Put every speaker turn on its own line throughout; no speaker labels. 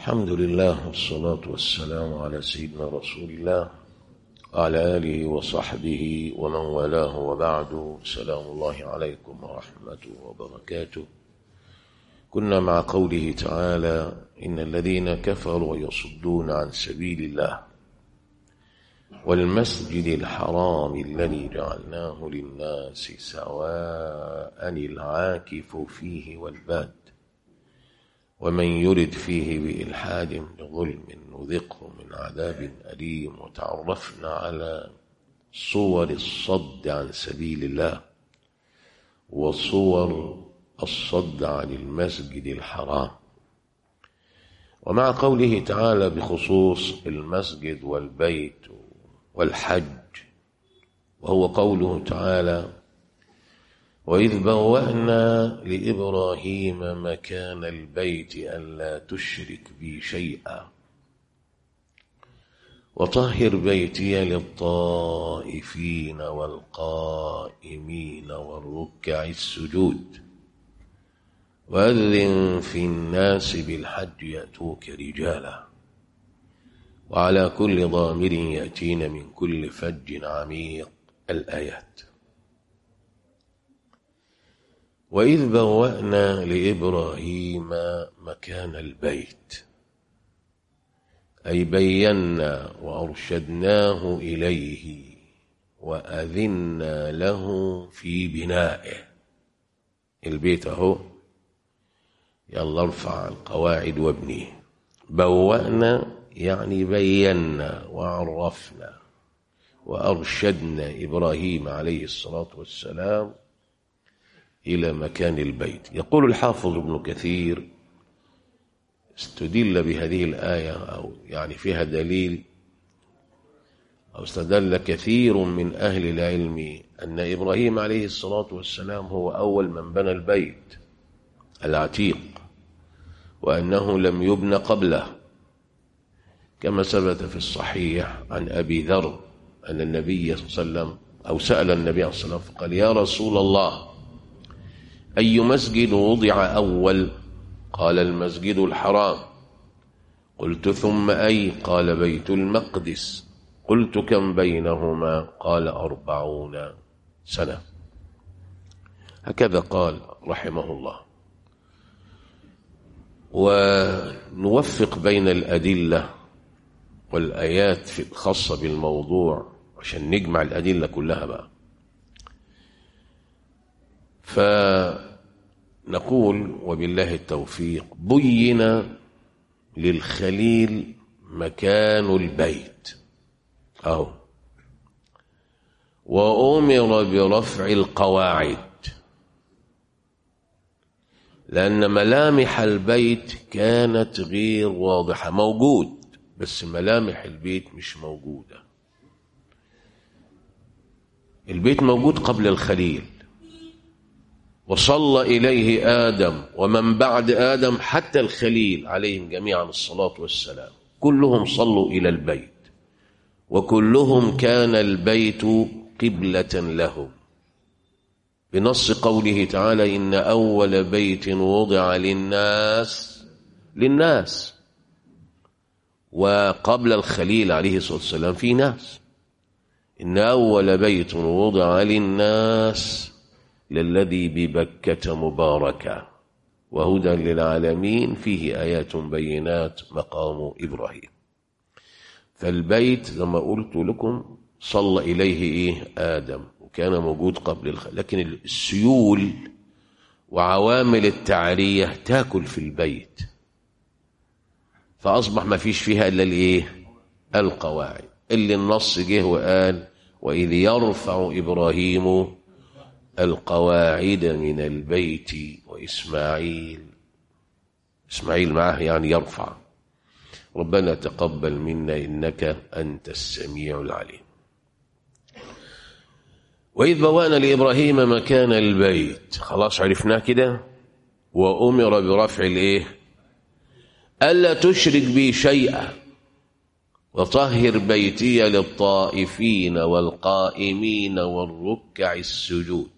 الحمد لله والصلاة والسلام على سيدنا رسول الله وعلى آله وصحبه ومن والاه وبعد سلام الله عليكم ورحمته وبركاته كنا مع قوله تعالى إن الذين كفروا يصدون عن سبيل الله والمسجد الحرام الذي جعلناه للناس سواء العاكف فيه والباد ومن يرد فيه بإلحاد بظلم نذقه من عذاب أليم وتعرفنا على صور الصد عن سبيل الله وصور الصد عن المسجد الحرام ومع قوله تعالى بخصوص المسجد والبيت والحج وهو قوله تعالى وإذ بوأنا لإبراهيم مكان البيت ألا تشرك بي شيئا وطهر بيتي للطائفين والقائمين والركع السجود وأذن في الناس بالحج يأتوك رجالا وعلى كل ضامر يأتين من كل فج عميق الآيات وإذ بوأنا لإبراهيم مكان البيت أي بينا وأرشدناه إليه وأذنا له في بنائه البيت أهو يلا ارفع القواعد وابنيه بوأنا يعني بينا وعرفنا وأرشدنا إبراهيم عليه الصلاة والسلام إلى مكان البيت يقول الحافظ ابن كثير استدل بهذه الآية أو يعني فيها دليل أو استدل كثير من أهل العلم أن إبراهيم عليه الصلاة والسلام هو أول من بنى البيت العتيق وأنه لم يبن قبله كما ثبت في الصحيح عن أبي ذر أن النبي صلى الله عليه وسلم أو سأل النبي صلى الله عليه وسلم فقال يا رسول الله أي مسجد وضع أول قال المسجد الحرام قلت ثم أي قال بيت المقدس قلت كم بينهما قال أربعون سنة هكذا قال رحمه الله ونوفق بين الأدلة والآيات الخاصة بالموضوع عشان نجمع الأدلة كلها بقى فنقول وبالله التوفيق بين للخليل مكان البيت أو وأمر برفع القواعد لأن ملامح البيت كانت غير واضحة موجود بس ملامح البيت مش موجودة البيت موجود قبل الخليل وصلى إليه آدم ومن بعد آدم حتى الخليل عليهم جميعا الصلاة والسلام كلهم صلوا إلى البيت وكلهم كان البيت قبلة لهم بنص قوله تعالى إن أول بيت وضع للناس للناس وقبل الخليل عليه الصلاة والسلام في ناس إن أول بيت وضع للناس للذي ببكة مباركة وهدى للعالمين فيه آيات بينات مقام إبراهيم فالبيت لما قلت لكم صلى إليه إيه آدم وكان موجود قبل الخلق لكن السيول وعوامل التعرية تاكل في البيت فأصبح ما فيش فيها إلا الإيه القواعد اللي النص جه وقال وإذ يرفع إبراهيم القواعد من البيت وإسماعيل إسماعيل معه يعني يرفع ربنا تقبل منا إنك أنت السميع العليم وإذ بوانا لإبراهيم مكان البيت خلاص عرفناه كده وأمر برفع الإيه ألا تشرك بي شيئا وطهر بيتي للطائفين والقائمين والركع السجود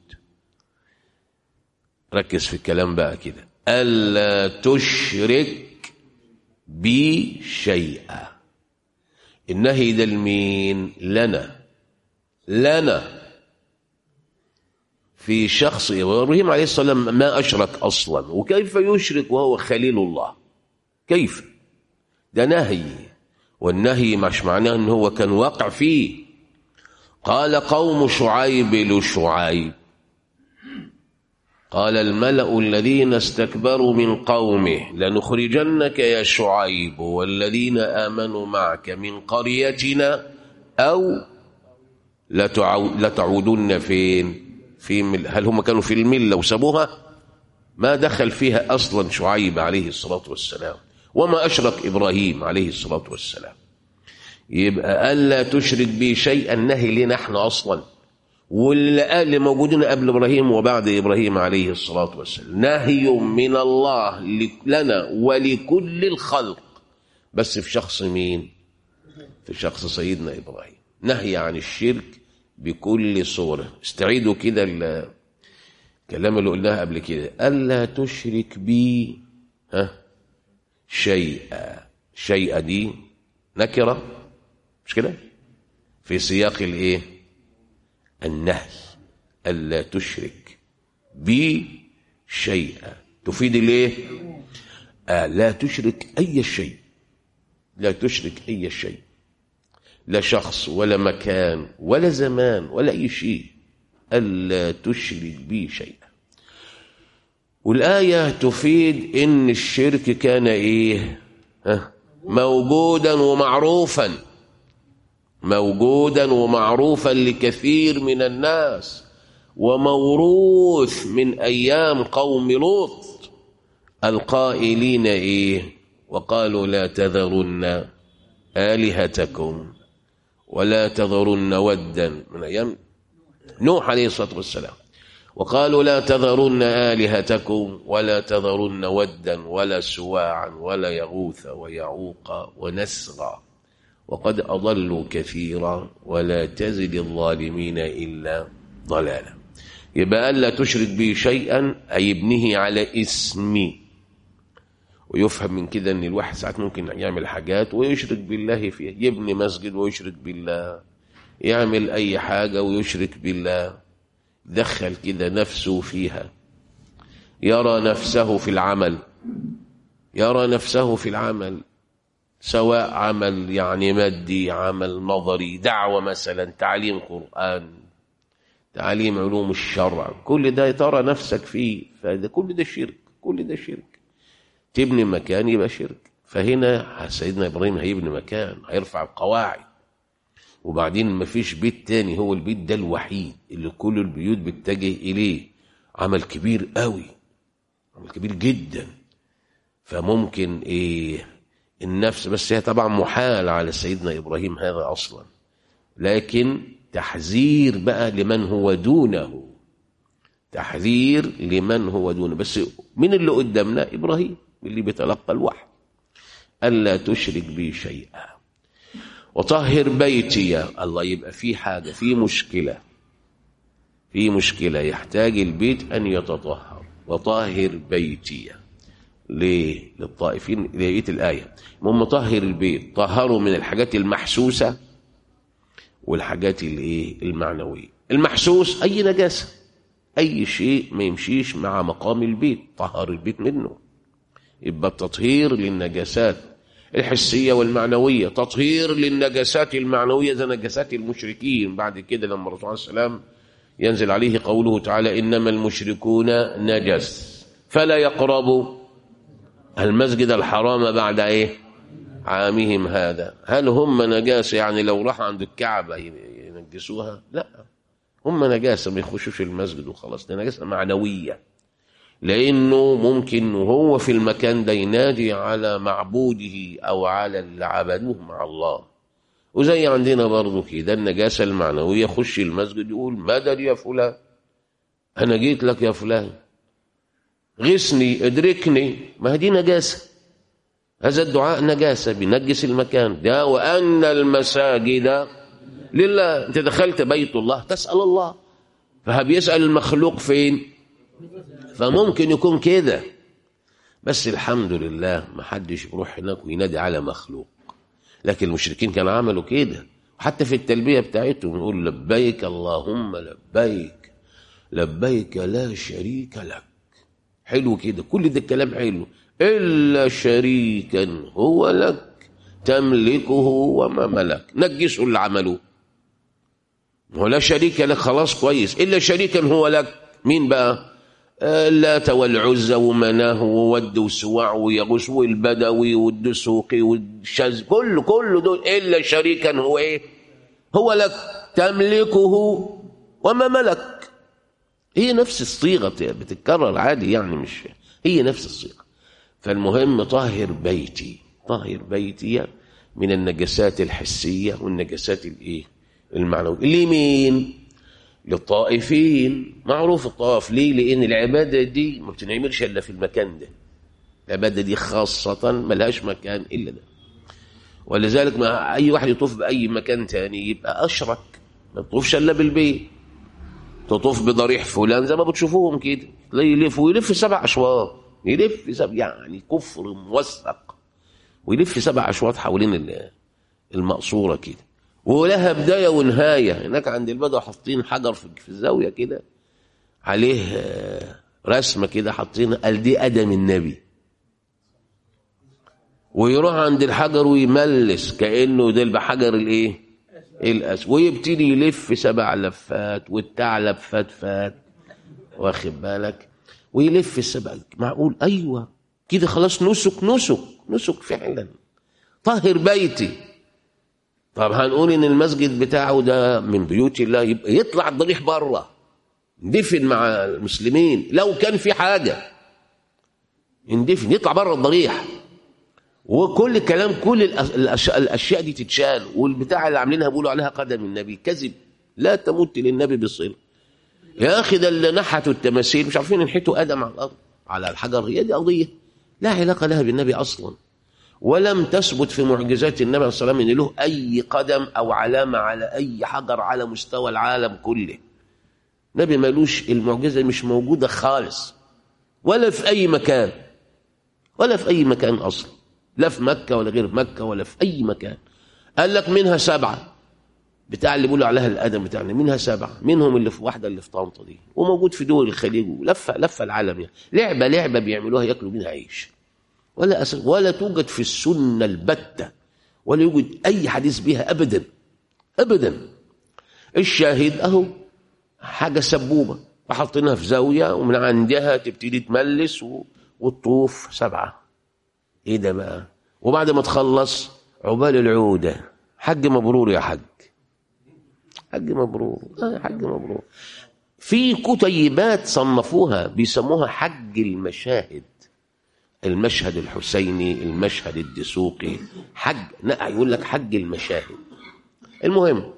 ركز في الكلام بقى كده ألا تشرك بي شيئا النهي ده لمين لنا لنا في شخص ابراهيم عليه السلام ما اشرك اصلا وكيف يشرك وهو خليل الله كيف ده نهي والنهي مش معناه ان هو كان واقع فيه قال قوم شعيب لشعيب قال الملأ الذين استكبروا من قومه لنخرجنك يا شعيب والذين آمنوا معك من قريتنا أو لتعودن فين في مل هل هم كانوا في الملة وسابوها ما دخل فيها أصلا شعيب عليه الصلاة والسلام وما أشرك إبراهيم عليه الصلاة والسلام يبقى ألا تشرك بي شيئا نهي لنا احنا أصلا واللي موجودين قبل إبراهيم وبعد إبراهيم عليه الصلاة والسلام نهي من الله لنا ولكل الخلق بس في شخص مين في شخص سيدنا إبراهيم نهي عن الشرك بكل صورة استعيدوا كده الكلام اللي قلناه قبل كده ألا تشرك بي ها شيئا شيئا دي نكرة مش كده في سياق الايه النهي ألا تشرك بي شيئا تفيد الايه آه لا تشرك أي شيء لا تشرك أي شيء لا شخص ولا مكان ولا زمان ولا أي شيء ألا تشرك بي شيئا والآية تفيد إن الشرك كان إيه ها موجودا ومعروفا موجودا ومعروفا لكثير من الناس وموروث من أيام قوم لوط القائلين إيه وقالوا لا تذرن آلهتكم ولا تذرن ودا من أيام نوح عليه الصلاة والسلام وقالوا لا تذرن آلهتكم ولا تذرن ودا ولا سواعا ولا يغوث ويعوق ونسرا وقد أضلوا كثيرا ولا تزد الظالمين إلا ضلالا يبقى ألا تشرك به شيئا أي ابنه على اسمي ويفهم من كده ان الواحد ساعات ممكن يعمل حاجات ويشرك بالله فيها يبني مسجد ويشرك بالله يعمل اي حاجة ويشرك بالله دخل كده نفسه فيها يرى نفسه في العمل يرى نفسه في العمل سواء عمل يعني مادي عمل نظري دعوة مثلا تعليم قرآن تعليم علوم الشرع كل ده ترى نفسك فيه فده كل ده شرك كل ده شرك تبني مكان يبقى شرك فهنا سيدنا إبراهيم هيبني مكان هيرفع القواعد وبعدين ما فيش بيت تاني هو البيت ده الوحيد اللي كل البيوت بتتجه إليه عمل كبير قوي عمل كبير جدا فممكن إيه النفس بس هي طبعا محال على سيدنا إبراهيم هذا أصلا لكن تحذير بقى لمن هو دونه تحذير لمن هو دونه بس من اللي قدامنا إبراهيم اللي بيتلقى الوحي ألا تشرك بي شيئا وطهر بيتي الله يبقى في حاجة في مشكلة في مشكلة يحتاج البيت أن يتطهر وطهر بيتي ليه للطائفين لقية الآية المهم طهر البيت طهروا من الحاجات المحسوسة والحاجات الايه المعنوية المحسوس أي نجاسة أي شيء ما يمشيش مع مقام البيت طهر البيت منه يبقى التطهير للنجاسات الحسية والمعنوية تطهير للنجاسات المعنوية زي نجاسات المشركين بعد كده لما الرسول عليه السلام ينزل عليه قوله تعالى إنما المشركون نجس فلا يقربوا المسجد الحرام بعد إيه عامهم هذا هل هم نجاسة يعني لو راح عند الكعبة ينجسوها لا هم نجاسة ما يخشوش المسجد وخلاص دي نجاسة معنوية لأنه ممكن وهو في المكان ده ينادي على معبوده أو على اللي عبدوه مع الله وزي عندنا برضه كده النجاسة المعنوية خش المسجد يقول مدد يا فلان أنا جيت لك يا فلان غسني ادركني ما دي نجاسة هذا الدعاء نجاسة بينجس المكان ده وأن المساجد لله أنت دخلت بيت الله تسأل الله فبيسأل المخلوق فين فممكن يكون كده بس الحمد لله ما حدش بيروح هناك وينادي على مخلوق لكن المشركين كانوا عملوا كده وحتى في التلبية بتاعتهم يقول لبيك اللهم لبيك لبيك لا شريك لك حلو كده كل ده الكلام حلو إلا شريكا هو لك تملكه وما ملك نجسوا اللي عملوه ولا شريك لك خلاص كويس إلا شريكا هو لك مين بقى اللات والعزى ومناه وود وسواع ويغوث والبدوي والدسوقي والشاذ كله كله دول إلا شريكا هو إيه هو لك تملكه وما ملك هي نفس الصيغة بتتكرر عادي يعني مش هي نفس الصيغة فالمهم طهر بيتي طهر بيتي من النجسات الحسية والنجسات الايه المعنوية لمين للطائفين معروف الطواف ليه لان العبادة دي ما بتنعملش الا في المكان ده العبادة دي خاصة ملهاش مكان الا ده ولذلك ما اي واحد يطوف باي مكان تاني يبقى اشرك ما تطوفش الا بالبيت تطوف بضريح فلان زي ما بتشوفوهم كده تلاقيه يلف ويلف سبع اشواط يلف سبع يعني كفر موثق ويلف سبع اشواط حوالين المقصوره كده ولها بدايه ونهايه هناك عند البدو حاطين حجر في الزاويه كده عليه رسمه كده حاطين قال دي ادم النبي ويروح عند الحجر ويملس كانه ده بحجر الايه الأس ويبتدي يلف سبع لفات والثعلب فات فات واخد بالك ويلف السبع معقول ايوه كده خلاص نسك نسك نسك فعلا طهر بيتي طب هنقول ان المسجد بتاعه ده من بيوت الله يبقى يطلع الضريح بره ندفن مع المسلمين لو كان في حاجه يندفن يطلع بره الضريح وكل الكلام كل الأشياء, الاشياء دي تتشال والبتاع اللي عاملينها بيقولوا عليها قدم النبي كذب لا تمت للنبي بصله يا اخي ده اللي نحتوا التماثيل مش عارفين ينحتوا ادم على الارض على الحجر هي دي قضيه لا علاقه لها بالنبي اصلا ولم تثبت في معجزات النبي صلى الله عليه وسلم ان له اي قدم او علامه على اي حجر على مستوى العالم كله النبي مالوش المعجزه مش موجوده خالص ولا في اي مكان ولا في اي مكان اصلا لا في مكة ولا غير مكة ولا في أي مكان قال لك منها سبعة بتاع اللي بيقولوا عليها الأدم بتاعنا منها سبعة منهم اللي في واحدة اللي في طنطا دي وموجود في دول الخليج ولفة لفة العالم يعني لعبة لعبة بيعملوها ياكلوا منها عيش ولا أسل ولا توجد في السنة البتة ولا يوجد أي حديث بها أبدا أبدا الشاهد أهو حاجة سبوبة وحاطينها في زاوية ومن عندها تبتدي تملس وتطوف سبعة ايه ده بقى وبعد ما تخلص عقبال العودة حج مبرور يا حج حج مبرور آه حج مبرور في كتيبات صنفوها بيسموها حج المشاهد المشهد الحسيني المشهد الدسوقي حج لا يقول لك حج المشاهد المهم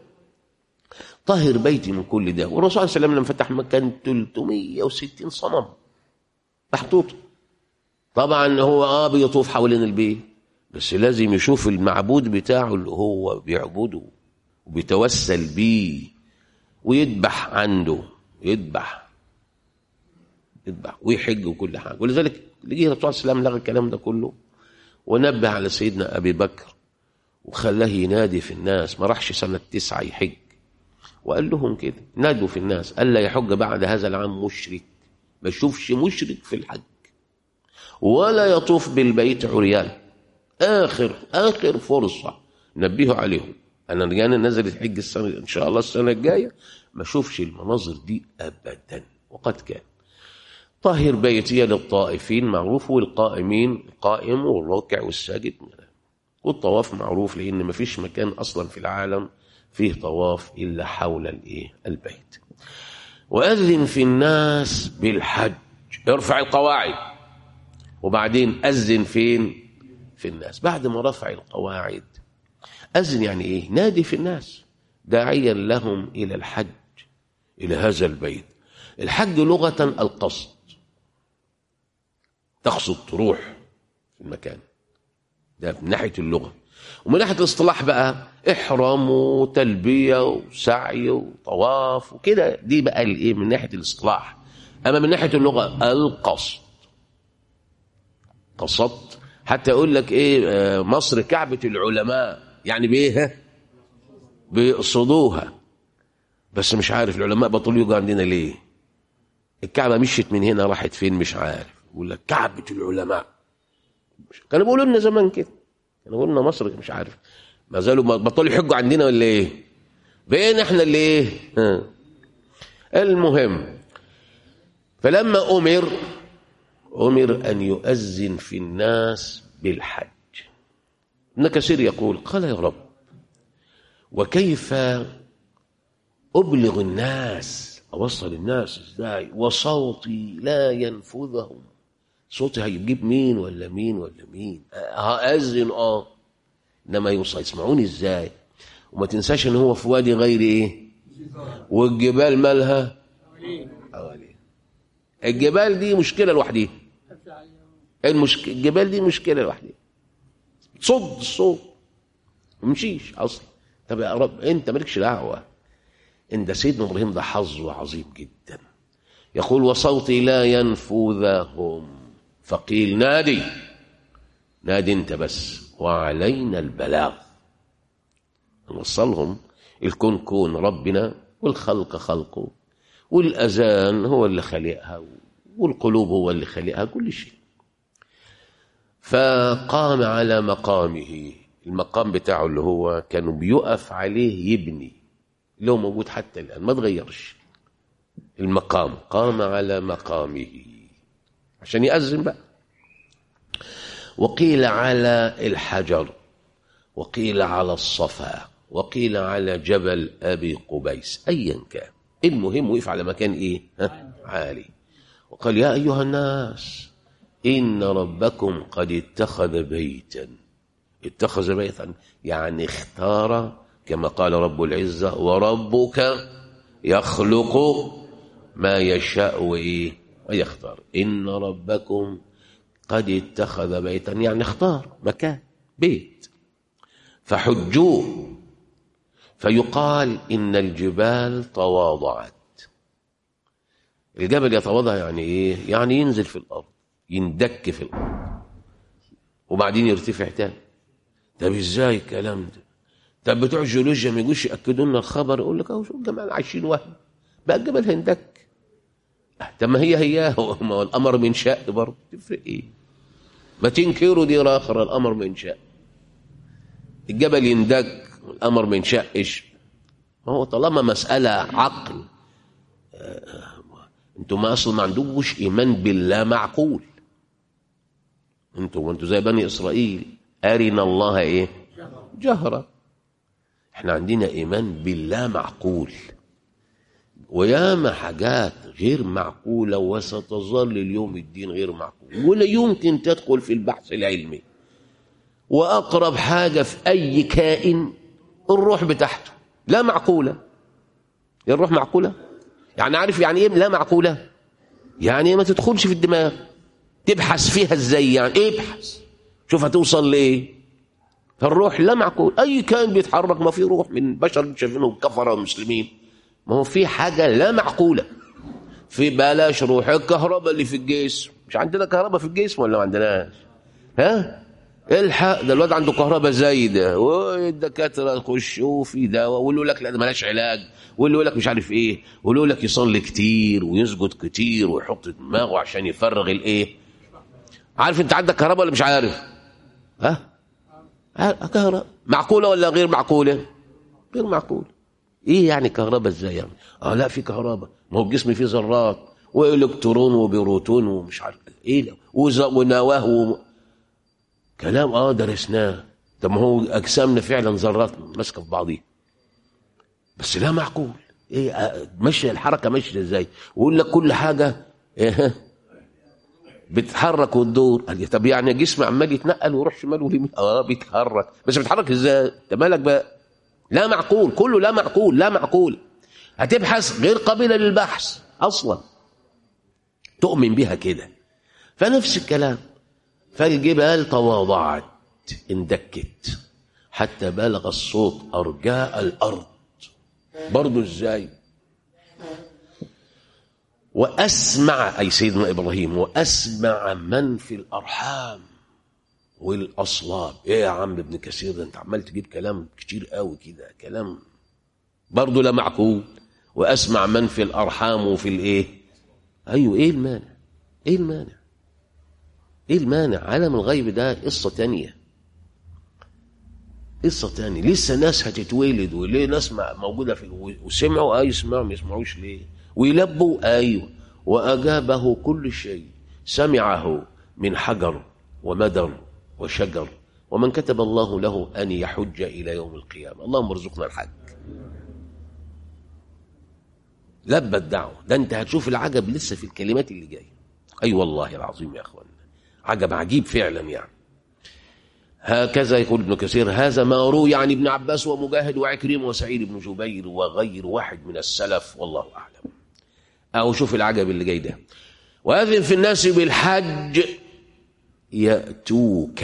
طهر بيتي من كل ده والرسول صلى الله عليه وسلم لما فتح مكة 360 صنم محطوطه طبعا هو اه بيطوف حوالين البيت بس لازم يشوف المعبود بتاعه اللي هو بيعبده وبيتوسل بيه ويذبح عنده يذبح يذبح ويحج وكل حاجه ولذلك جه الرسول صلى الله عليه وسلم لغى الكلام ده كله ونبه على سيدنا ابي بكر وخلاه ينادي في الناس ما راحش سنه تسعه يحج وقال لهم كده نادوا في الناس الا يحج بعد هذا العام مشرك ما يشوفش مشرك في الحج ولا يطوف بالبيت عريان آخر آخر فرصة نبهوا عليهم أنا رجعنا نزل الحج السنة إن شاء الله السنة الجاية ما أشوفش المناظر دي أبدا وقد كان طهر بيتي للطائفين معروف والقائمين القائم والراكع والساجد والطواف معروف لأن ما فيش مكان أصلا في العالم فيه طواف إلا حول الإيه البيت وأذن في الناس بالحج ارفع القواعد وبعدين أذن فين في الناس بعد ما رفع القواعد أذن يعني إيه نادي في الناس داعيا لهم إلى الحج إلى هذا البيت الحج لغة القصد تقصد تروح في المكان ده من ناحية اللغة ومن ناحية الاصطلاح بقى إحرام وتلبية وسعي وطواف وكده دي بقى الإيه من ناحية الاصطلاح أما من ناحية اللغة القصد قصدت حتى يقول لك ايه آه، مصر كعبة العلماء يعني بايه ها؟ بيقصدوها بس مش عارف العلماء بطلوا يجوا عندنا ليه الكعبة مشيت من هنا راحت فين مش عارف يقول لك كعبة العلماء كانوا بيقولوا لنا زمان كده كانوا بيقولوا لنا مصر مش عارف ما زالوا بطلوا يحجوا عندنا ولا ايه بقينا احنا اللي ايه ها. المهم فلما امر امر ان يؤذن في الناس بالحج ابن كثير يقول قال يا رب وكيف ابلغ الناس اوصل الناس ازاي وصوتي لا ينفذهم صوتي هيجيب مين ولا مين ولا مين هأذن اه انما يوصل يسمعوني ازاي وما تنساش ان هو في وادي غير ايه والجبال مالها حواليه الجبال دي مشكله لوحديها المشك... الجبال دي مشكله لوحديها تصد الصوت ما يمشيش اصلا طب يا رب انت مالكش دعوه ان سيدنا ابراهيم ده حظه عظيم جدا يقول وصوتي لا ينفذهم فقيل نادي نادي انت بس وعلينا البلاغ نوصلهم الكون كون ربنا والخلق خلقه والأذان هو اللي خلقها والقلوب هو اللي خلقها كل شيء فقام على مقامه المقام بتاعه اللي هو كانوا بيقف عليه يبني اللي هو موجود حتى الآن ما تغيرش المقام قام على مقامه عشان يأذن بقى وقيل على الحجر وقيل على الصفا وقيل على جبل أبي قبيس أيا كان المهم وقف على مكان إيه ها؟ عالي وقال يا أيها الناس إن ربكم قد اتخذ بيتا اتخذ بيتا يعني اختار كما قال رب العزة وربك يخلق ما يشاء وإيه ويختار إن ربكم قد اتخذ بيتا يعني اختار مكان بيت فحجوه فيقال إن الجبال تواضعت الجبل يتواضع يعني إيه؟ يعني ينزل في الأرض يندك في الأرض وبعدين يرتفع تاني طب إزاي الكلام ده؟ طب بتوع الجيولوجيا ما يجوش يأكدوا لنا الخبر يقول لك أهو شو الجماعة عايشين وهم بقى الجبل هيندك طب ما هي هي ما هو الأمر من شأ برضه تفرق إيه؟ ما تنكروا دي آخر الأمر من شأ الجبل يندك الأمر من شأش ما هو طالما مسألة عقل انتوا ما اصلا ما عندكوش ايمان بالله معقول انتوا انتوا زي بني اسرائيل ارنا الله ايه جهرة احنا عندنا ايمان بالله معقول وياما حاجات غير معقولة وستظل اليوم الدين غير معقول ولا يمكن تدخل في البحث العلمي وأقرب حاجة في أي كائن الروح بتاعته لا معقولة الروح معقولة يعني عارف يعني ايه لا معقولة يعني ما تدخلش في الدماغ تبحث فيها ازاي يعني ايه ابحث شوف هتوصل لايه فالروح لا معقول اي كائن بيتحرك ما في روح من بشر شايفينهم كفره مسلمين ما هو في حاجه لا معقوله في بلاش روح الكهرباء اللي في الجسم مش عندنا كهرباء في الجسم ولا ما عندناش ها الحق ده الواد عنده كهرباء زايده والدكاتره يخشوا في دواء ويقولوا لك لا ده مالهاش علاج ويقولوا لك مش عارف ايه ويقولوا لك يصلي كتير ويسجد كتير ويحط دماغه عشان يفرغ الايه عارف انت عندك كهرباء ولا مش عارف ها كهرباء معقوله ولا غير معقوله غير معقوله ايه يعني كهرباء ازاي يعني اه لا في كهرباء ما هو الجسم فيه ذرات والكترون وبروتون ومش عارف ايه ونواه و... كلام اه درسناه طب ما هو اجسامنا فعلا ذرات ماسكه في بعضيها بس لا معقول ايه ماشيه الحركه ماشيه ازاي ويقول لك كل حاجه ايه بتتحرك وتدور طب يعني جسم عمال يتنقل ويروح شمال ويمين اه بيتحرك بس بيتحرك ازاي انت مالك بقى لا معقول كله لا معقول لا معقول هتبحث غير قابله للبحث اصلا تؤمن بها كده فنفس الكلام فالجبال تواضعت اندكت حتى بلغ الصوت أرجاء الأرض برضو ازاي وأسمع أي سيدنا إبراهيم وأسمع من في الأرحام والأصلاب إيه يا عم ابن كثير ده أنت عمال تجيب كلام كتير قوي كده كلام برضه لا معقول وأسمع من في الأرحام وفي الإيه أيوه إيه المانع إيه المانع إيه المانع عالم الغيب ده قصة تانية قصة تانية لسه ناس هتتولد وليه ناس موجودة في وسمعوا أي يسمعوا ما يسمعوش ليه ويلبوا أيوه وأجابه كل شيء سمعه من حجر ومدر وشجر ومن كتب الله له أن يحج إلى يوم القيامة اللهم ارزقنا الحج لبى الدعوة ده أنت هتشوف العجب لسه في الكلمات اللي جاية أي أيوة والله العظيم يا أخوانا عجب عجيب فعلا يعني هكذا يقول ابن كثير هذا ما روي عن ابن عباس ومجاهد وعكريم وسعيد بن جبير وغير واحد من السلف والله أعلم أو شوف العجب اللي جاي ده وأذن في الناس بالحج يأتوك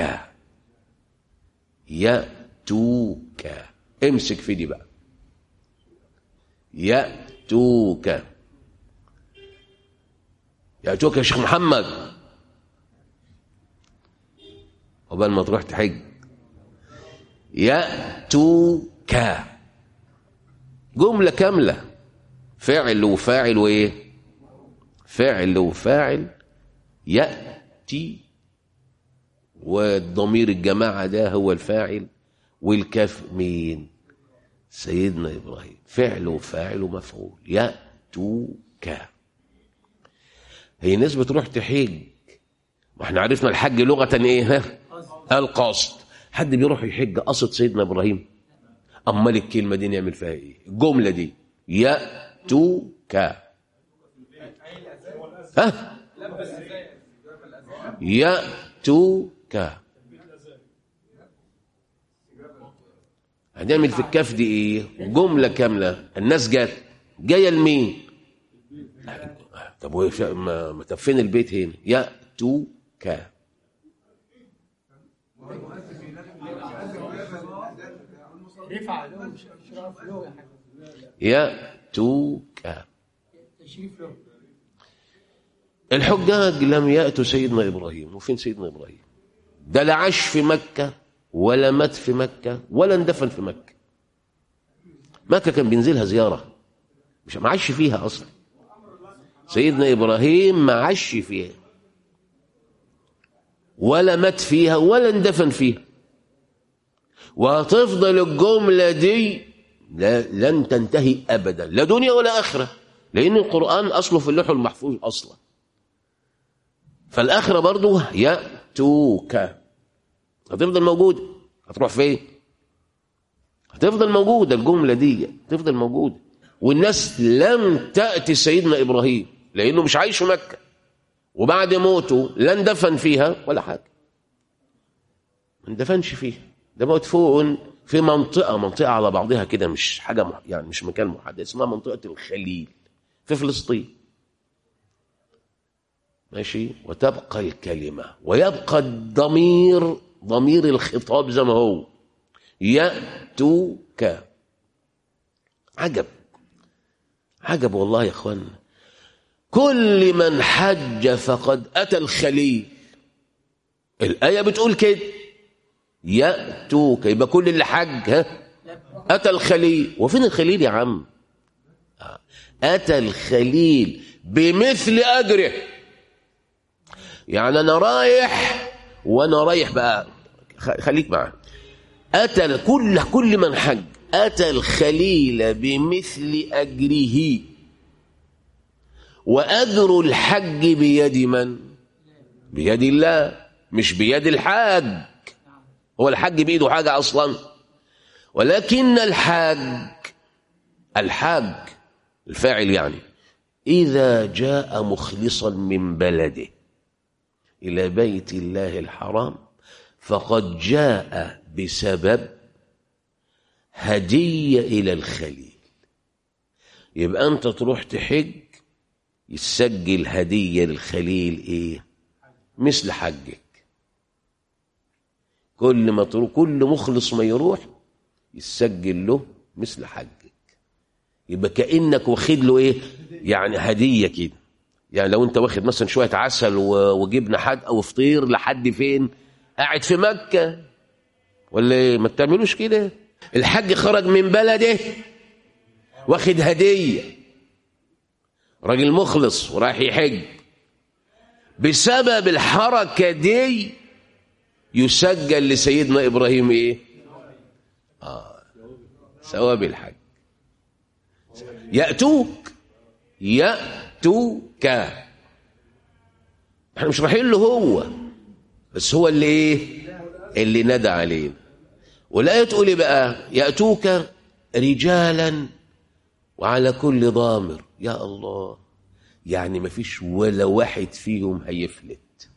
يأتوك امسك في دي بقى يأتوك يأتوك يا شيخ محمد قبل ما تروح تحج يأتوك جملة كاملة فعل وفاعل وإيه فعل وفاعل يأتي والضمير الجماعة ده هو الفاعل والكاف مين سيدنا إبراهيم فعل وفاعل ومفعول يأتوك هي ناس بتروح تحج ما احنا عرفنا الحج لغة ايه ها القصد حد بيروح يحج قصد سيدنا إبراهيم أمال الكلمة دي نعمل فيها ايه الجملة دي يأتوك ها يأتوك هنعمل في الكاف دي ايه جملة كاملة الناس جت جاية لمين طب ما ما طب فين البيت هنا يأتوك يأتوك الحجاج لم يأتوا سيدنا إبراهيم وفين سيدنا إبراهيم ده لا عاش في مكة ولا مات في مكة ولا اندفن في مكة مكة كان بينزلها زيارة مش ما عاش فيها أصلا سيدنا إبراهيم ما عاش فيها ولا مات فيها ولا اندفن فيها وهتفضل الجملة دي لن تنتهي أبدا لا دنيا ولا آخرة لأن القرآن أصله في اللوح المحفوظ أصلا فالآخرة برضو يأتوك هتفضل موجودة هتروح فين هتفضل موجودة الجملة دي هتفضل موجودة والناس لم تأتي سيدنا إبراهيم لأنه مش عايش في مكة وبعد موته لا اندفن فيها ولا حاجة ما اندفنش فيها ده مدفون في منطقة منطقة على بعضها كده مش حاجة مح... يعني مش مكان محدد اسمها منطقة الخليل في فلسطين ماشي وتبقى الكلمة ويبقى الضمير ضمير الخطاب زي ما هو يأتوك عجب عجب والله يا اخوان كل من حج فقد أتى الخليل الآية بتقول كده يأتوك يبقى كل اللي حج ها أتى الخليل وفين الخليل يا عم أتى الخليل بمثل أجره يعني أنا رايح وأنا رايح بقى خليك معاه أتى كل كل من حج أتى الخليل بمثل أجره وأجر الحج بيد من؟ بيد الله مش بيد الحاج هو الحج بإيده حاجة أصلا ولكن الحاج الحاج الفاعل يعني إذا جاء مخلصا من بلده إلى بيت الله الحرام فقد جاء بسبب هدية إلى الخليل يبقى أنت تروح تحج يسجل هدية للخليل إيه مثل حجك كل ما تروح كل مخلص ما يروح يسجل له مثل حجك يبقى كأنك واخد له إيه يعني هدية كده يعني لو انت واخد مثلا شويه عسل و- وجبنه حد او فطير لحد فين قاعد في مكه ولا ايه ما بتعملوش كده الحج خرج من بلده واخد هديه راجل مخلص ورايح يحج بسبب الحركه دي يسجل لسيدنا ابراهيم ايه اه ثواب الحج ياتوك ياتوك احنا مش رايحين له هو بس هو اللي ايه اللي ندى علينا ولا تقول بقى ياتوك رجالا وعلى كل ضامر يا الله يعني ما فيش ولا واحد فيهم هيفلت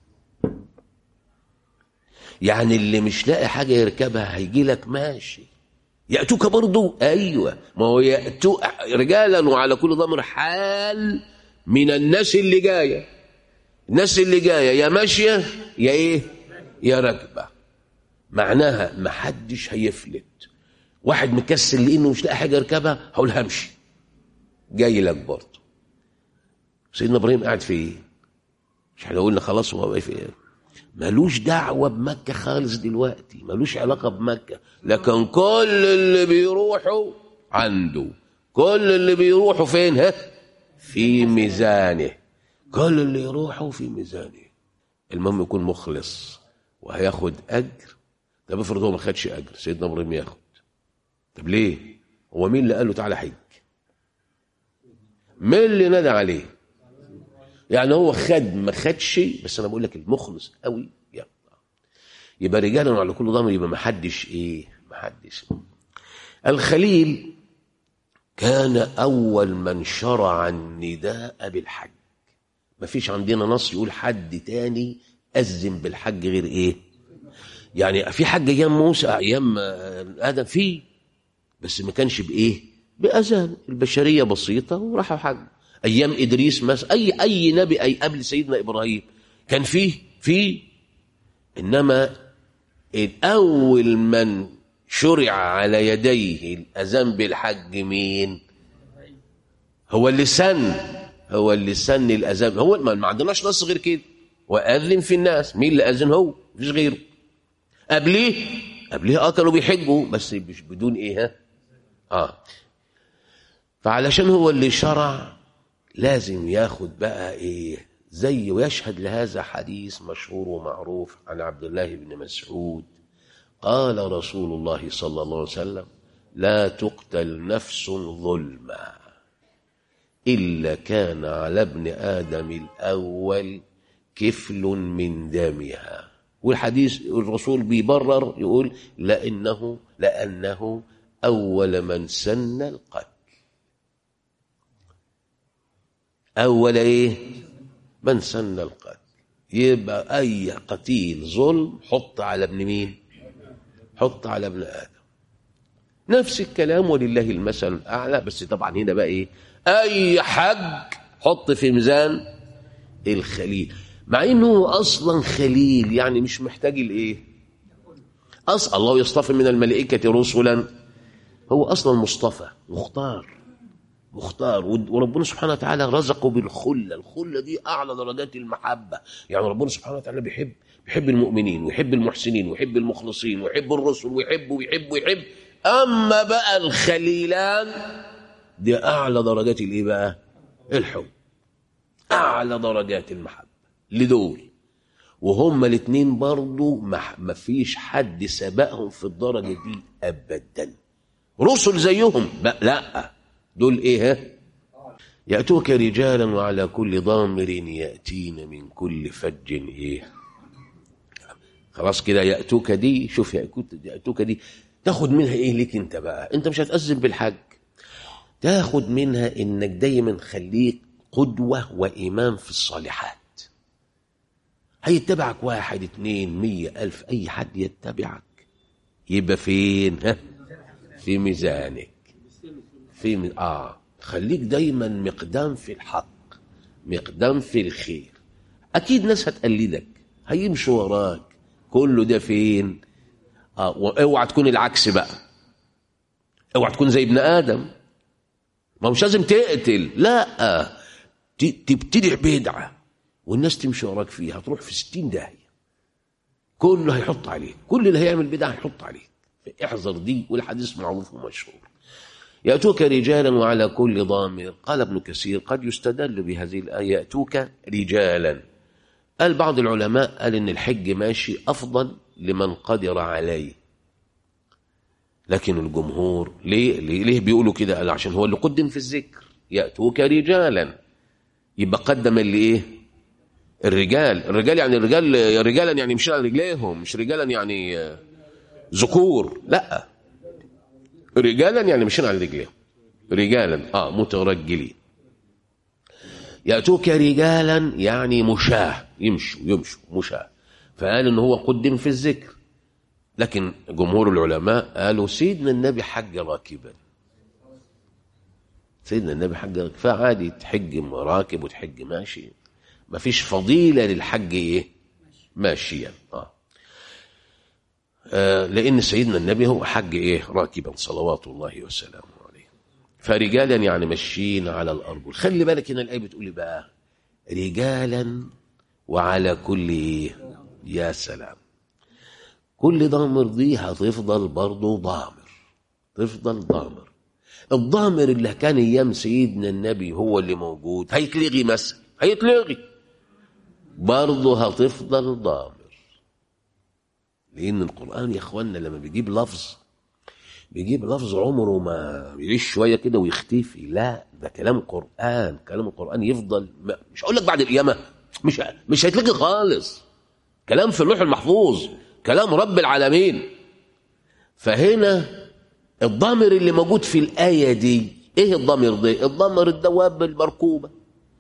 يعني اللي مش لاقي حاجه يركبها هيجي لك ماشي ياتوك برضو ايوه ما هو ياتو رجالا وعلى كل ضامر حال من الناس اللي جايه الناس اللي جايه يا ماشيه يا ايه يا راكبه معناها ما حدش هيفلت واحد مكسل لانه مش لاقي حاجه يركبها هقول همشي جاي لك برضه سيدنا ابراهيم قاعد في ايه مش احنا قلنا خلاص هو واقف ايه ملوش دعوه بمكه خالص دلوقتي ملوش علاقه بمكه لكن كل اللي بيروحوا عنده كل اللي بيروحوا فين ها في ميزانه كل اللي يروحوا في ميزانه المهم يكون مخلص وهياخد اجر طب افرض هو ما خدش اجر سيدنا ابراهيم ياخد طب ليه هو مين اللي قال له تعالى حج مين اللي نادى عليه يعني هو خد ما خدش بس انا بقول لك المخلص قوي يلا يبقى رجالا على كل ضامر يبقى ما حدش ايه ما حدش الخليل كان اول من شرع النداء بالحج ما فيش عندنا نص يقول حد تاني اذن بالحج غير ايه يعني في حج ايام موسى ايام آه، ادم في بس ما كانش بايه باذان البشريه بسيطه وراحوا حج ايام ادريس مثلا اي اي نبي اي قبل سيدنا ابراهيم كان فيه فيه انما اول من شرع على يديه الاذان بالحج مين هو اللي سن هو اللي سن الاذان هو ما ما عندناش نص غير كده واذن في الناس مين اللي اذن هو مفيش غيره قبليه قبليه اه كانوا بيحجوا بس مش بدون ايه ها اه فعلشان هو اللي شرع لازم ياخد بقى ايه زي ويشهد لهذا حديث مشهور ومعروف عن عبد الله بن مسعود قال رسول الله صلى الله عليه وسلم لا تقتل نفس ظلما إلا كان على ابن آدم الأول كفل من دمها والحديث الرسول بيبرر يقول لأنه لأنه أول من سن القتل أول إيه من سن القتل يبقى أي قتيل ظلم حط على ابن مين حط على ابن آدم نفس الكلام ولله المثل الأعلى بس طبعا هنا بقى إيه أي حج حط في ميزان الخليل مع انه اصلا خليل يعني مش محتاج الايه اصلا الله يصطفي من الملائكه رسلا هو اصلا مصطفى مختار مختار وربنا سبحانه وتعالى رزقه بالخله الخله دي اعلى درجات المحبه يعني ربنا سبحانه وتعالى بيحب بيحب المؤمنين ويحب المحسنين ويحب المخلصين ويحب الرسل ويحب ويحب ويحب اما بقى الخليلان دي اعلى درجات الايه بقى الحب اعلى درجات المحبه لدول وهما الاثنين برضو ما فيش حد سبقهم في الدرجه دي ابدا رسل زيهم لا دول ايه ها ياتوك رجالا وعلى كل ضامر ياتين من كل فج ايه خلاص كده ياتوك دي شوف ياتوك دي تاخد منها ايه ليك انت بقى انت مش هتأذن بالحج تاخد منها انك دايما خليك قدوة وإمام في الصالحات هيتبعك واحد اتنين مية ألف أي حد يتبعك يبقى فين ها في ميزانك في م... آه خليك دايما مقدام في الحق مقدام في الخير أكيد ناس هتقلدك هيمشوا وراك كله ده فين آه واوعى تكون العكس بقى اوعى تكون زي ابن آدم ما مش لازم تقتل لا تبتدع بدعة والناس تمشي وراك فيها هتروح في ستين داهية كله هيحط عليك كل اللي هيعمل بدعة هيحط عليك احذر دي والحديث معروف ومشهور يأتوك رجالا وعلى كل ضامر قال ابن كثير قد يستدل بهذه الآية يأتوك رجالا قال بعض العلماء قال إن الحج ماشي أفضل لمن قدر عليه لكن الجمهور ليه ليه, ليه بيقولوا كده قال عشان هو اللي قدم في الذكر يأتوك رجالا يبقى قدم اللي ايه الرجال الرجال يعني الرجال رجالا يعني مش على رجليهم مش رجالا يعني ذكور لا رجالا يعني مشين على رجليهم رجالا اه مترجلين يأتوك رجالا يعني مشاه يمشوا يمشوا مشاه فقال ان هو قدم في الذكر لكن جمهور العلماء قالوا سيدنا النبي حج راكبا سيدنا النبي حج راكب فعادي تحج راكب وتحج ماشي ما فيش فضيلة للحج ايه ماشيا آه. آه لأن سيدنا النبي هو حج ايه راكبا صلوات الله وسلامه عليه فرجالا يعني ماشيين على الأرجل خلي بالك هنا الآية بتقول بقى رجالا وعلى كل ايه يا سلام كل ضامر دي هتفضل برضه ضامر تفضل ضامر الضامر اللي كان ايام سيدنا النبي هو اللي موجود هيتلغي مثلا هيتلغي برضه هتفضل ضامر لان القران يا اخوانا لما بيجيب لفظ بيجيب لفظ عمره ما يعيش شويه كده ويختفي لا ده كلام قران كلام القران يفضل مش هقول لك بعد القيامه مش مش هيتلغي خالص كلام في اللوح المحفوظ كلام رب العالمين فهنا الضمر اللي موجود في الآية دي ايه الضمر ده الضمر الدواب المركوبة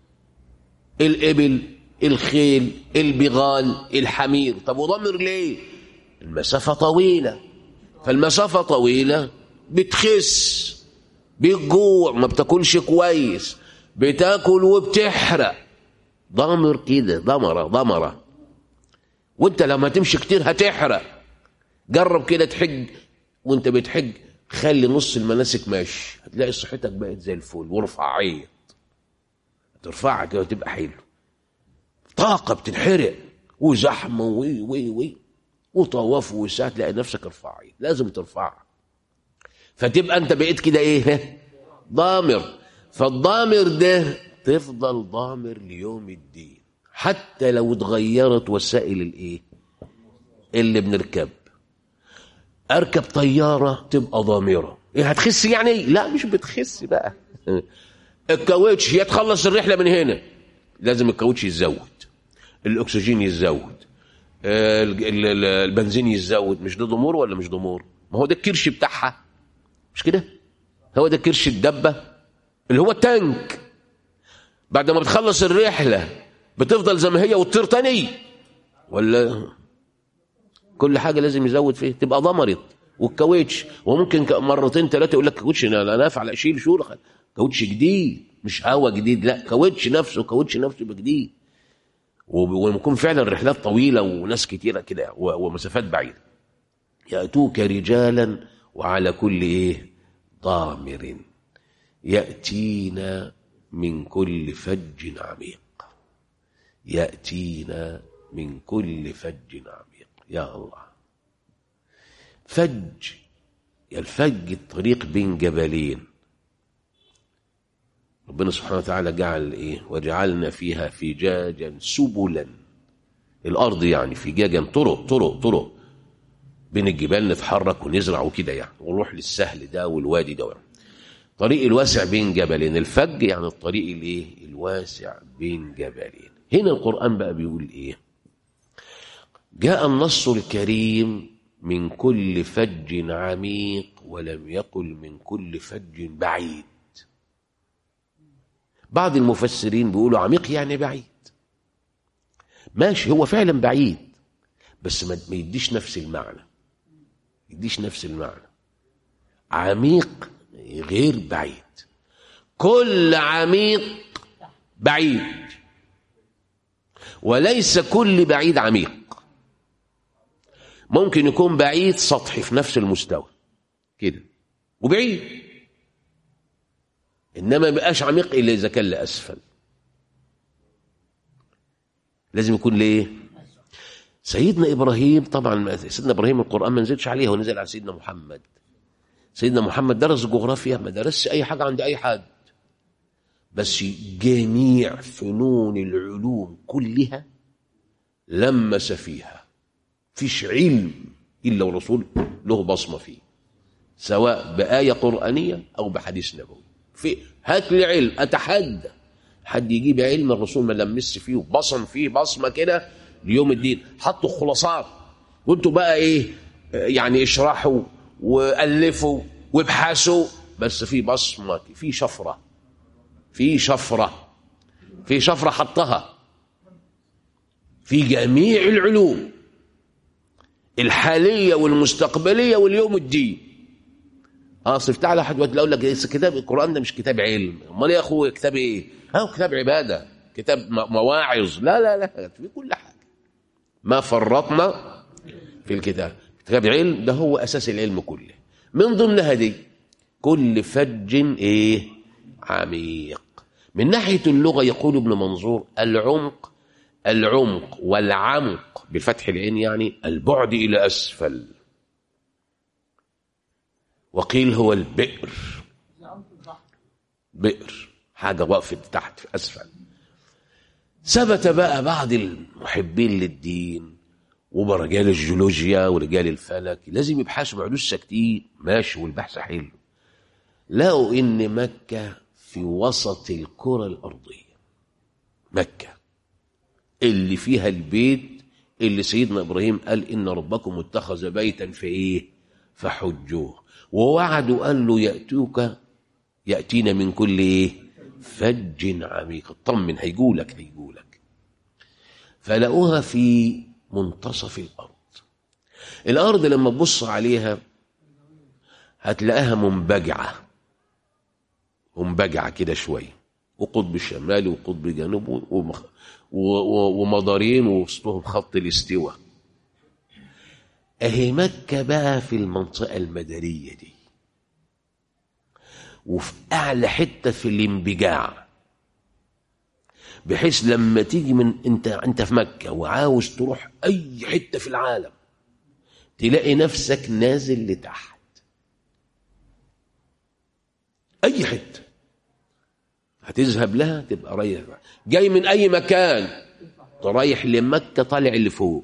الإبل الخيل البغال الحمير طب وضمر ليه المسافة طويلة فالمسافة طويلة بتخس بتجوع ما بتاكلش كويس بتاكل وبتحرق ضمر كده ضمرة ضمرة وانت لما تمشي كتير هتحرق جرب كده تحج وانت بتحج خلي نص المناسك ماشي هتلاقي صحتك بقت زي الفل ورفعية ترفعها كده وتبقى حلو طاقة بتنحرق وزحمة وي وي وي وطواف وساعة تلاقي نفسك رفعية لازم ترفعها فتبقى انت بقيت كده ايه ضامر فالضامر ده تفضل ضامر ليوم الدين حتى لو اتغيرت وسائل الايه اللي بنركب اركب طياره تبقى ضامره ايه هتخس يعني لا مش بتخس بقى الكاوتش هي تخلص الرحله من هنا لازم الكاوتش يتزود الاكسجين يتزود البنزين يتزود مش ده ضمور ولا مش ضمور ما هو ده الكرش بتاعها مش كده هو ده كرش الدبه اللي هو التانك بعد ما بتخلص الرحله بتفضل زي ما هي وتطير تاني ولا كل حاجه لازم يزود فيها تبقى ضمرت والكاوتش وممكن مرتين ثلاثه يقول لك كاوتش انا نافع اشيل شو كاوتش جديد مش هوا جديد لا كاوتش نفسه كاوتش نفسه يبقى جديد ويكون فعلا رحلات طويله وناس كتيره كده ومسافات بعيده ياتوك رجالا وعلى كل ايه ضامر ياتينا من كل فج عميق ياتينا من كل فج عميق يا الله فج الفج الطريق بين جبلين ربنا سبحانه وتعالى جعل ايه وجعلنا فيها فجاجا سبلا الارض يعني فجاجا طرق طرق طرق بين الجبال نتحرك ونزرع وكده يعني ونروح للسهل ده والوادي ده طريق الواسع بين جبلين الفج يعني الطريق الايه الواسع بين جبلين هنا القرآن بقى بيقول ايه جاء النص الكريم من كل فج عميق ولم يقل من كل فج بعيد بعض المفسرين بيقولوا عميق يعني بعيد ماشي هو فعلا بعيد بس ما يديش نفس المعنى يديش نفس المعنى عميق غير بعيد كل عميق بعيد وليس كل بعيد عميق ممكن يكون بعيد سطحي في نفس المستوى كده وبعيد انما ما بقاش عميق الا اذا كان لاسفل لازم يكون ليه سيدنا ابراهيم طبعا سيدنا ابراهيم القران ما نزلش عليه هو نزل على سيدنا محمد سيدنا محمد درس جغرافيا ما درسش اي حاجه عند اي حد بس جميع فنون العلوم كلها لمس فيها فيش علم الا والرسول له بصمه فيه سواء بايه قرانيه او بحديث نبوي في هات لي علم اتحدى حد يجيب علم الرسول ما لمس فيه وبصم فيه بصمه كده ليوم الدين حطوا خلاصات وانتوا بقى ايه يعني اشرحوا والفوا وابحثوا بس في بصمه في شفره في شفره في شفره حطها في جميع العلوم الحاليه والمستقبليه واليوم الدين اصل افتح على حد اقول لك كتاب القران ده مش كتاب علم امال يا اخويا كتاب ايه هو كتاب عباده كتاب مواعظ لا لا لا في كل حاجه ما فرطنا في الكتاب كتاب علم ده هو اساس العلم كله من ضمنها دي كل فج ايه عميق من ناحيه اللغه يقول ابن منظور العمق العمق والعمق بفتح العين يعني البعد الى اسفل وقيل هو البئر بئر حاجه وقفت تحت في اسفل ثبت بقى بعض المحبين للدين ورجال الجيولوجيا ورجال الفلك لازم يبحثوا ما يقعدوش ساكتين ماشي والبحث حلو لقوا ان مكه في وسط الكره الارضيه مكه اللي فيها البيت اللي سيدنا ابراهيم قال ان ربكم اتخذ بيتا في ايه فحجوه ووعدوا قال له ياتوك ياتينا من كل ايه فج عميق اطمن هيجولك هيجولك فلقوها في منتصف الارض الارض لما تبص عليها هتلاقيها منبجعه منبجعه كده شويه وقطب شمالي وقطب جنوب ومخ... ومدارين ووسطهم خط الاستواء اهي مكة بقى في المنطقة المدارية دي وفي أعلى حتة في الانبجاع بحيث لما تيجي من انت انت في مكة وعاوز تروح أي حتة في العالم تلاقي نفسك نازل لتحت أي حتة هتذهب لها تبقى رايح جاي من أي مكان رايح لمكة طالع لفوق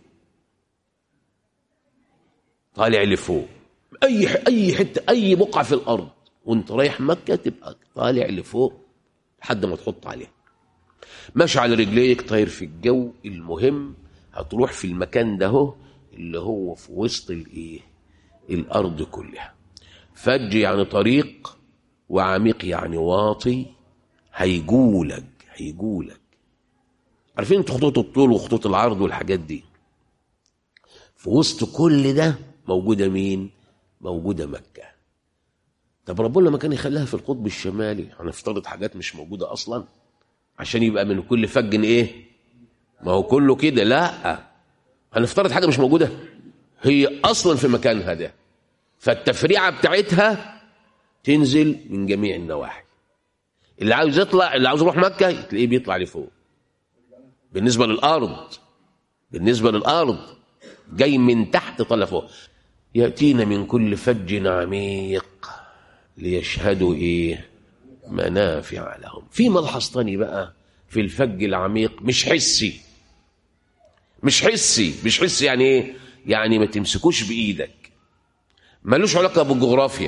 طالع لفوق اي اي حته اي بقعه في الارض وانت رايح مكه تبقى طالع لفوق لحد ما تحط عليها ماشي على رجليك طاير في الجو المهم هتروح في المكان ده هو اللي هو في وسط الايه الارض كلها فج يعني طريق وعميق يعني واطي هيجولك هيجولك عارفين انتوا خطوط الطول وخطوط العرض والحاجات دي في وسط كل ده موجودة مين؟ موجودة مكة طب ربنا ما كان يخليها في القطب الشمالي هنفترض حاجات مش موجودة أصلا عشان يبقى من كل فج إيه؟ ما هو كله كده لا هنفترض حاجة مش موجودة هي أصلا في مكانها ده فالتفريعة بتاعتها تنزل من جميع النواحي اللي عاوز يطلع اللي عاوز يروح مكة تلاقيه بيطلع لفوق بالنسبة للأرض بالنسبة للأرض جاي من تحت طالع فوق يأتينا من كل فج عميق ليشهدوا إيه منافع لهم في ملحظ تاني بقى في الفج العميق مش حسي مش حسي مش حسي يعني ايه يعني ما تمسكوش بايدك ملوش علاقه بالجغرافيا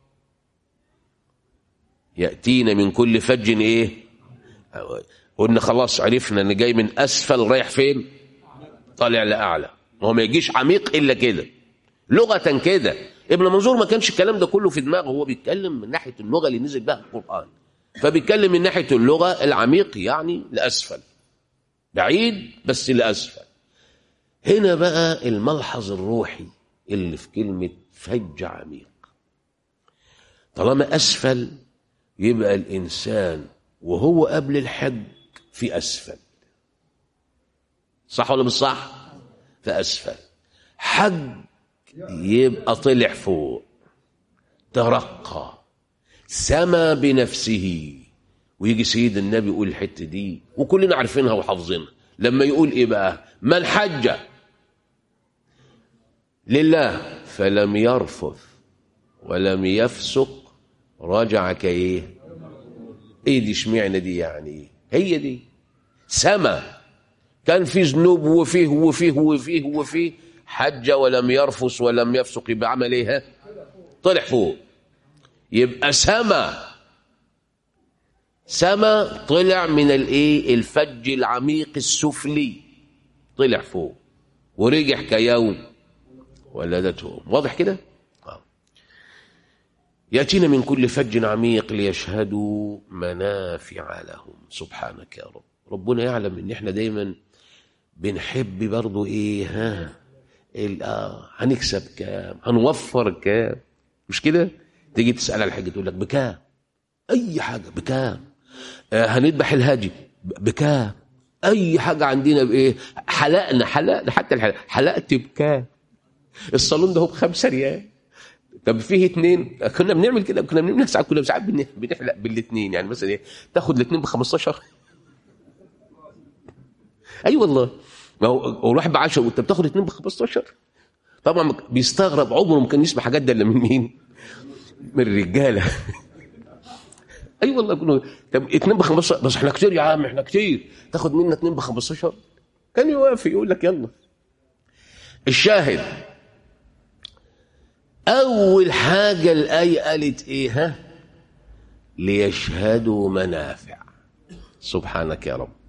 ياتينا من كل فج ايه قلنا خلاص عرفنا ان جاي من اسفل رايح فين طالع لاعلى هو ما يجيش عميق الا كده لغه كده ابن منظور ما كانش الكلام ده كله في دماغه هو بيتكلم من ناحيه اللغه اللي نزل بها القران فبيتكلم من ناحيه اللغه العميق يعني لاسفل بعيد بس لاسفل هنا بقى الملحظ الروحي اللي في كلمه فج عميق طالما اسفل يبقى الانسان وهو قبل الحج في اسفل صح ولا مش صح في اسفل حج يبقى طلع فوق ترقى سما بنفسه ويجي سيد النبي يقول الحته دي وكلنا عارفينها وحافظينها لما يقول ايه بقى من حج لله فلم يرفث ولم يفسق رجع كايه ايه دي اشمعنى دي يعني هي دي سما كان في ذنوب وفيه وفيه وفيه وفيه حج ولم يرفث ولم يفسق يبقى عمل ايه ها؟ طلع فوق يبقى سما سما طلع من الايه الفج العميق السفلي طلع فوق ورجع كيوم ولدته واضح كده آه. يأتينا من كل فج عميق ليشهدوا منافع لهم سبحانك يا رب ربنا يعلم ان احنا دايما بنحب برضو ايه ها ال- آه هنكسب كام هنوفر كام مش كده تيجي تسأل على الحاجة تقول لك بكام اي حاجة بكام آه هنذبح الهدي ب- بكام اي حاجة عندنا بايه حلقنا حلقنا حتى الحلق حلقت بكام الصالون ده هو بخمسة ريال طب فيه اتنين كنا بنعمل كده كنا بنعمل ساعات كنا ساعات بن- بنحلق بالاثنين يعني مثلا ايه تاخد الاثنين ب 15 اي أيوة والله ما هو هو الواحد ب 10 وانت بتاخد اثنين ب 15 طبعا بيستغرب عمره ما كان يسمع حاجات ده الا من مين؟ من الرجاله اي أيوة والله كنا طب اثنين ب 15 بس احنا كتير يا عم احنا كتير تاخد منا اثنين ب 15 كان يوافق يقول لك يلا الشاهد أول حاجة الآية قالت إيه ها ليشهدوا منافع سبحانك يا رب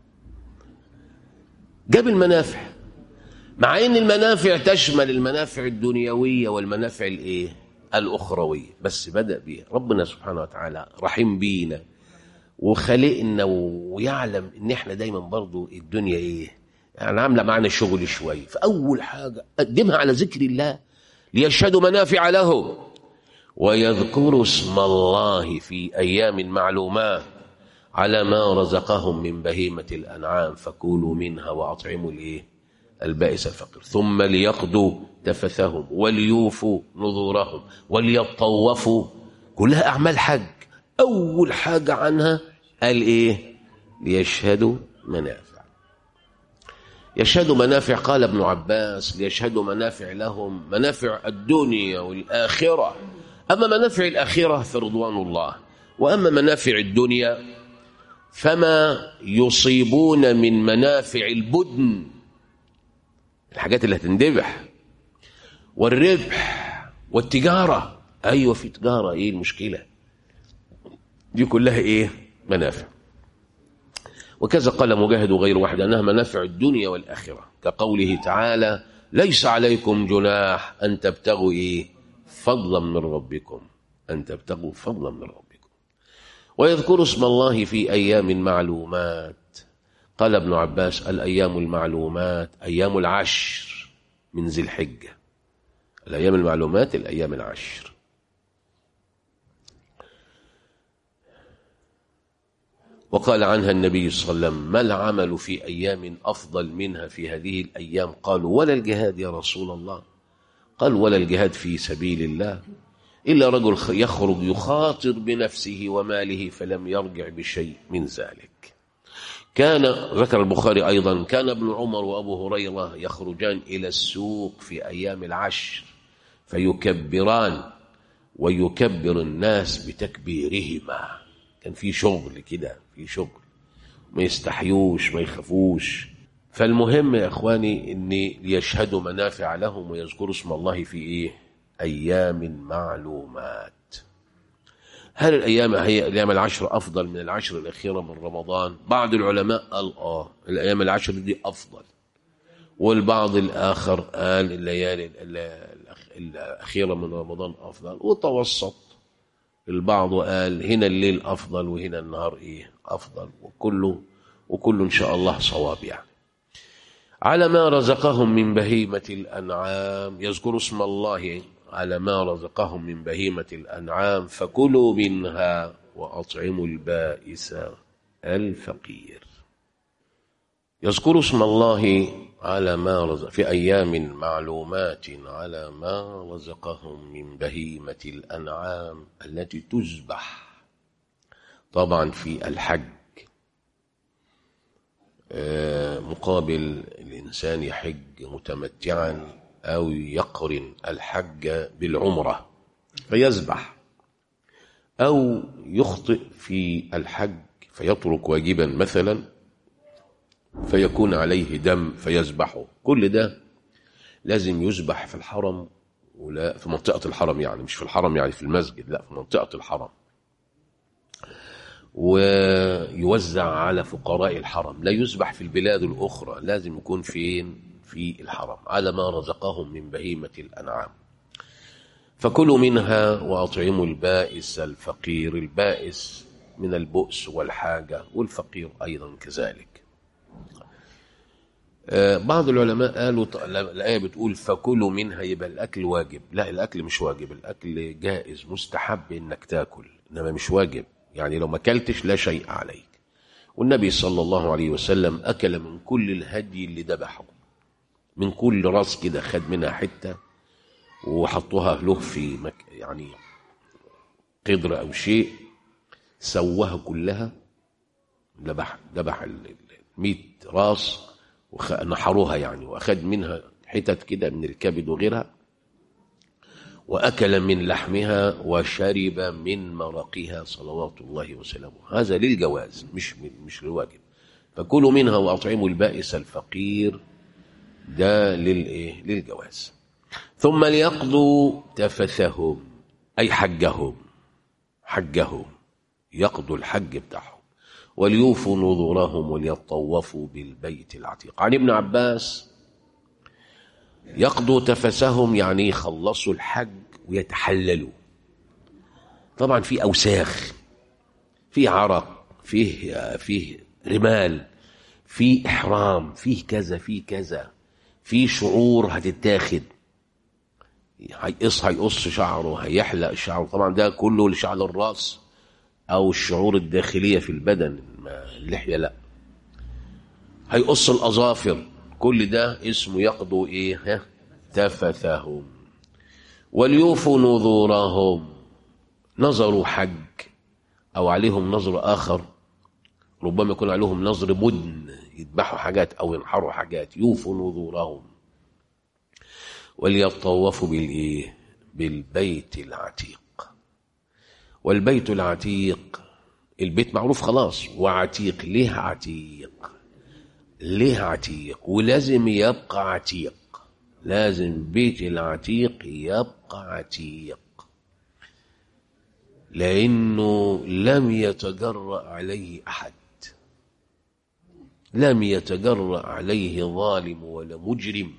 جاب المنافع مع ان المنافع تشمل المنافع الدنيويه والمنافع الايه الاخرويه بس بدا بيها ربنا سبحانه وتعالى رحيم بينا وخلقنا ويعلم ان احنا دايما برضو الدنيا ايه يعني عامله معانا شغل شويه فاول حاجه قدمها على ذكر الله ليشهدوا منافع لهم ويذكروا اسم الله في ايام معلومات على ما رزقهم من بهيمه الانعام فكلوا منها واطعموا الايه البائس الفقير ثم ليقضوا تفثهم وليوفوا نذورهم وليطوفوا كلها اعمال حج اول حاجه عنها قال ايه ليشهدوا منافع يشهدوا منافع قال ابن عباس ليشهدوا منافع لهم منافع الدنيا والاخره اما منافع الاخره فرضوان الله واما منافع الدنيا فما يصيبون من منافع البدن الحاجات اللي هتندبح والربح والتجارة أيوة في تجارة إيه المشكلة دي كلها إيه منافع وكذا قال مجاهد غير واحد أنها منافع الدنيا والآخرة كقوله تعالى ليس عليكم جناح أن تبتغوا إيه فضلا من ربكم أن تبتغوا فضلا من ربكم ويذكر اسم الله في أيام معلومات قال ابن عباس الأيام المعلومات أيام العشر من ذي الحجة الأيام المعلومات الأيام العشر وقال عنها النبي صلى الله عليه وسلم ما العمل في أيام أفضل منها في هذه الأيام قالوا ولا الجهاد يا رسول الله قال ولا الجهاد في سبيل الله إلا رجل يخرج يخاطر بنفسه وماله فلم يرجع بشيء من ذلك كان ذكر البخاري أيضا كان ابن عمر وأبو هريرة يخرجان إلى السوق في أيام العشر فيكبران ويكبر الناس بتكبيرهما كان في شغل كده في شغل ما يستحيوش ما يخافوش فالمهم يا إخواني أن ليشهدوا منافع لهم ويذكروا اسم الله في إيه أيام معلومات هل الأيام هي الأيام العشر أفضل من العشر الأخيرة من رمضان بعض العلماء قال آه الأيام العشر دي أفضل والبعض الآخر قال الليالي الأخيرة من رمضان أفضل وتوسط البعض قال هنا الليل أفضل وهنا النهار إيه أفضل وكله وكله إن شاء الله صواب يعني على ما رزقهم من بهيمة الأنعام يذكر اسم الله على ما رزقهم من بهيمة الأنعام فكلوا منها وأطعموا البائس الفقير يذكر اسم الله على ما رزق في أيام معلومات على ما رزقهم من بهيمة الأنعام التي تذبح طبعا في الحج آه، مقابل الإنسان يحج متمتعا أو يقرن الحج بالعمرة فيذبح أو يخطئ في الحج فيترك واجبا مثلا فيكون عليه دم فيذبحه كل ده لازم يذبح في الحرم ولا في منطقة الحرم يعني مش في الحرم يعني في المسجد لا في منطقة الحرم ويوزع على فقراء الحرم لا يذبح في البلاد الأخرى لازم يكون فين في الحرم على ما رزقهم من بهيمة الأنعام فكلوا منها وأطعموا البائس الفقير البائس من البؤس والحاجة والفقير أيضا كذلك آه، بعض العلماء قالوا ط- الآية بتقول فكلوا منها يبقى الأكل واجب لا الأكل مش واجب الأكل جائز مستحب إنك تاكل إنما مش واجب يعني لو ما أكلتش لا شيء عليك والنبي صلى الله عليه وسلم أكل من كل الهدي اللي ذبحه من كل راس كده خد منها حتة وحطوها له في مك يعني قدر أو شيء سواها كلها ذبح ذبح ال- ال- 100 راس ونحروها يعني واخد منها حتت كده من الكبد وغيرها واكل من لحمها وشرب من مرقها صلوات الله وسلامه هذا للجواز مش مش للواجب فكلوا منها واطعموا البائس الفقير ده للايه للجواز ثم ليقضوا تفثهم اي حجهم حجهم يقضوا الحج بتاعهم وليوفوا نذورهم وليطوفوا بالبيت العتيق عن ابن عباس يقضوا تفسهم يعني يخلصوا الحج ويتحللوا طبعا في أوساخ في عرق فيه فيه رمال في إحرام فيه كذا فيه كذا في شعور هتتاخد هيقص هيقص شعره هيحلق شعره طبعا ده كله لشعر الراس او الشعور الداخليه في البدن ما اللحيه لا هيقص الاظافر كل ده اسمه يقضوا ايه ها تفثهم وليوفوا نذورهم نظروا حج او عليهم نظر اخر ربما يكون عليهم نظر بدن يذبحوا حاجات او ينحروا حاجات يوفوا نذورهم وليطوفوا بالايه بالبيت العتيق والبيت العتيق البيت معروف خلاص وعتيق ليه عتيق ليه عتيق ولازم يبقى عتيق لازم بيت العتيق يبقى عتيق لأنه لم يتجرأ عليه أحد لم يتجرأ عليه ظالم ولا مجرم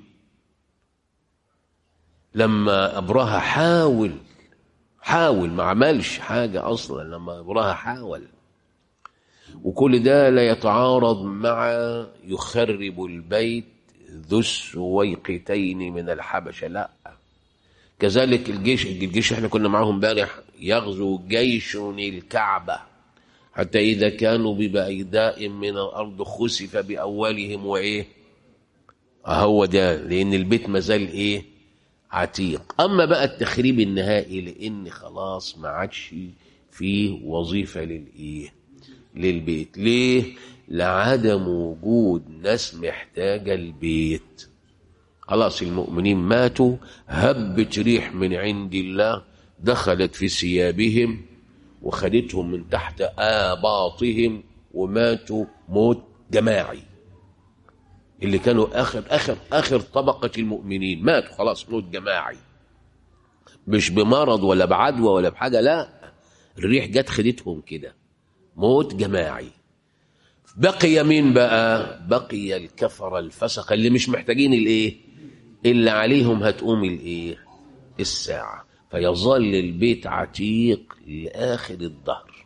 لما أبرهة حاول حاول ما عملش حاجة أصلا لما أبرهة حاول وكل ده لا يتعارض مع يخرب البيت ذو السويقتين من الحبشة لا كذلك الجيش الجيش احنا كنا معاهم امبارح يغزو جيش الكعبة حتى إذا كانوا ببعيداء من الأرض خسف بأولهم وإيه هو ده لأن البيت مازال إيه عتيق أما بقى التخريب النهائي لأن خلاص ما عادش فيه وظيفة للإيه للبيت ليه لعدم وجود ناس محتاجة البيت خلاص المؤمنين ماتوا هبت ريح من عند الله دخلت في ثيابهم وخدتهم من تحت آباطهم وماتوا موت جماعي اللي كانوا آخر آخر آخر طبقة المؤمنين ماتوا خلاص موت جماعي مش بمرض ولا بعدوى ولا بحاجة لا الريح جت خدتهم كده موت جماعي بقي مين بقى بقي الكفر الفسق اللي مش محتاجين الايه اللي عليهم هتقوم الايه الساعة فيظل البيت عتيق لآخر الدهر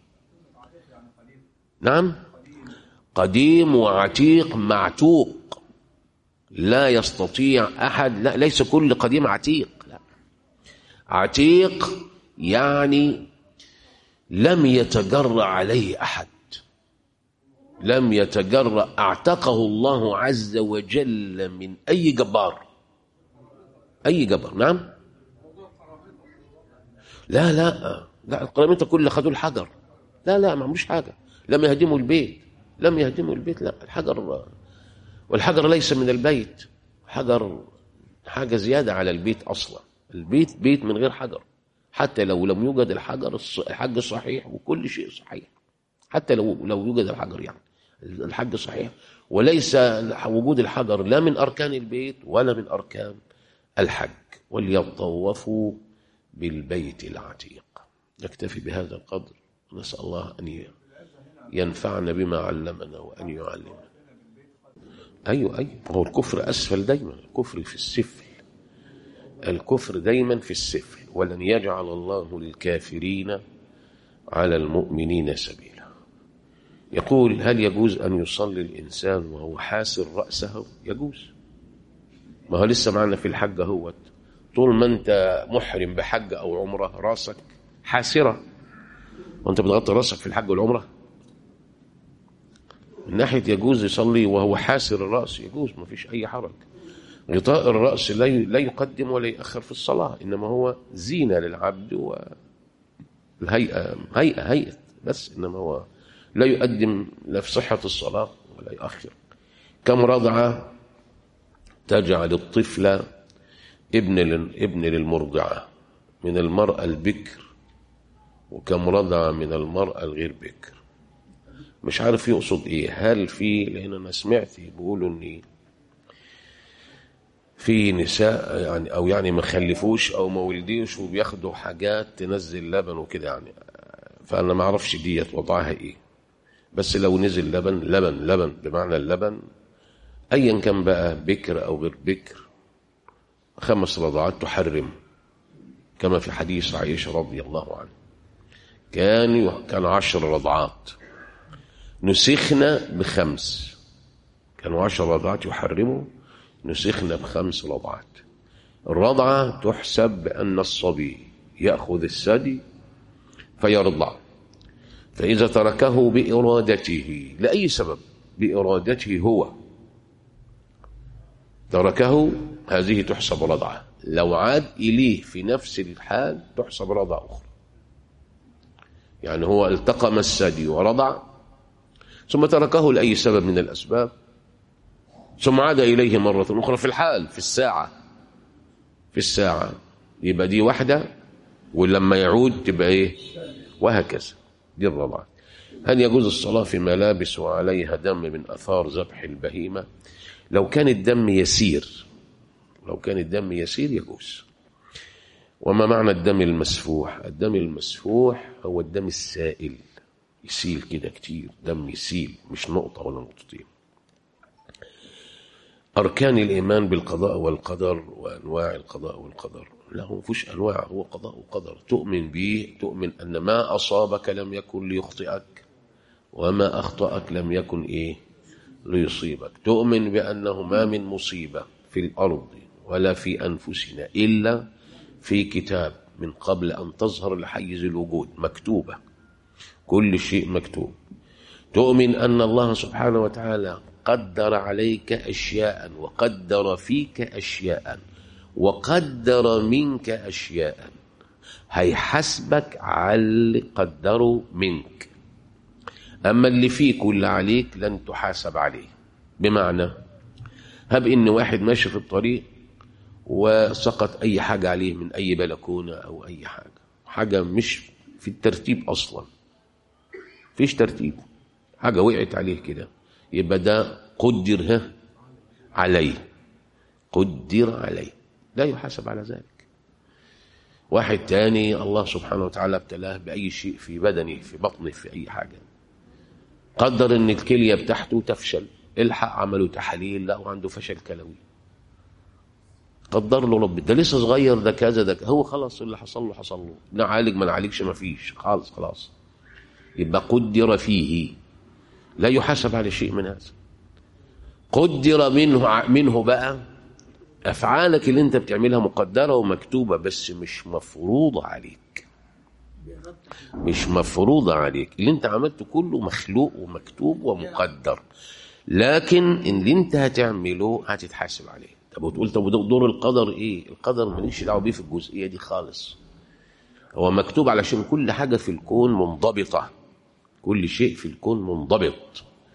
نعم قديم وعتيق معتوق لا يستطيع أحد لا ليس كل قديم عتيق لا عتيق يعني لم يتجرأ عليه أحد لم يتجرأ اعتقه الله عز وجل من أي جبار أي جبار نعم لا لا لا القرامطة كل خدوا الحجر لا لا ما عملوش حاجة لم يهدموا البيت لم يهدموا البيت لا الحجر والحجر ليس من البيت حجر حاجة زيادة على البيت أصلا البيت بيت من غير حجر حتى لو لم يوجد الحجر الحج صحيح وكل شيء صحيح حتى لو لو يوجد الحجر يعني الحج صحيح وليس وجود الحجر لا من أركان البيت ولا من أركان الحج وليطوفوا بالبيت العتيق نكتفي بهذا القدر نسأل الله أن ينفعنا بما علمنا وأن يعلمنا أيوة أيوة هو الكفر أسفل دايما الكفر في السفل الكفر دايما في السفل ولن يجعل الله للكافرين على المؤمنين سبيلا يقول هل يجوز أن يصلي الإنسان وهو حاسر رأسه يجوز ما هو لسه معنا في الحج هوت طول ما أنت محرم بحج أو عمرة راسك حاسرة وأنت بتغطي راسك في الحج والعمرة من ناحية يجوز يصلي وهو حاسر الرأس يجوز ما فيش أي حرج غطاء الرأس لا لا يقدم ولا يأخر في الصلاة إنما هو زينة للعبد والهيئة هيئة هيئة بس إنما هو لا يقدم لا في صحة الصلاة ولا يؤخر كم رضعة تجعل الطفل ابن ابن للمرضعة من المرأة البكر وكم رضعة من المرأة الغير بكر مش عارف يقصد ايه هل في لان انا سمعت بيقولوا ان في نساء يعني او يعني ما خلفوش او ما ولدوش وبياخدوا حاجات تنزل لبن وكده يعني فانا ما اعرفش ديت وضعها ايه بس لو نزل لبن لبن لبن بمعنى اللبن ايا كان بقى بكر او غير بكر خمس رضعات تحرم كما في حديث عائشه رضي الله عنها كان كان عشر رضعات نسخنا بخمس كانوا عشر رضعات يحرموا نسخنا بخمس رضعات الرضعة تحسب بأن الصبي يأخذ الثدي فيرضع فإذا تركه بإرادته لأي سبب بإرادته هو تركه هذه تحسب رضعة لو عاد إليه في نفس الحال تحسب رضعة أخرى يعني هو التقم الثدي ورضع ثم تركه لأي سبب من الأسباب ثم عاد إليه مرة أخرى في الحال في الساعة في الساعة يبقى دي واحدة ولما يعود تبقى إيه وهكذا دي الرضعة هل يجوز الصلاة في ملابس وعليها دم من أثار ذبح البهيمة لو كان الدم يسير لو كان الدم يسير يجوز وما معنى الدم المسفوح الدم المسفوح هو الدم السائل يسيل كده كتير دم يسيل مش نقطة ولا نقطتين أركان الإيمان بالقضاء والقدر وأنواع القضاء والقدر لا هو مفيش أنواع هو قضاء وقدر تؤمن به تؤمن أن ما أصابك لم يكن ليخطئك وما أخطأك لم يكن إيه ليصيبك تؤمن بأنه ما من مصيبة في الأرض ولا في أنفسنا إلا في كتاب من قبل أن تظهر لحيز الوجود مكتوبة كل شيء مكتوب تؤمن أن الله سبحانه وتعالى قدر عليك أشياء وقدر فيك أشياء وقدر منك أشياء هيحاسبك على اللي قدره منك أما اللي فيك واللي عليك لن تحاسب عليه بمعنى هب إن واحد ماشي في الطريق وسقط أي حاجة عليه من أي بلكونة أو أي حاجة حاجة مش في الترتيب أصلا فيش ترتيب حاجة وقعت عليه كده يبقى ده قدر ها عليه قدر عليه لا يحاسب على ذلك واحد تاني الله سبحانه وتعالى ابتلاه بأي شيء في بدنه في بطنه في أي حاجة قدر ان الكلية بتاعته تفشل الحق عملوا تحاليل لقوا عنده فشل كلوي قدر له ربي ده لسه صغير ده كذا ده هو خلاص اللي حصل له حصل له نعالج ما نعالجش ما فيش خالص خلاص يبقى قدر فيه لا يحاسب على شيء من هذا قدر منه منه بقى افعالك اللي انت بتعملها مقدره ومكتوبه بس مش مفروضه عليك مش مفروضه عليك اللي انت عملته كله مخلوق ومكتوب ومقدر لكن اللي انت هتعمله هتتحاسب عليه طب وتقول طب دور القدر ايه القدر ماليش دعوه بيه في الجزئيه دي خالص هو مكتوب علشان كل حاجه في الكون منضبطه كل شيء في الكون منضبط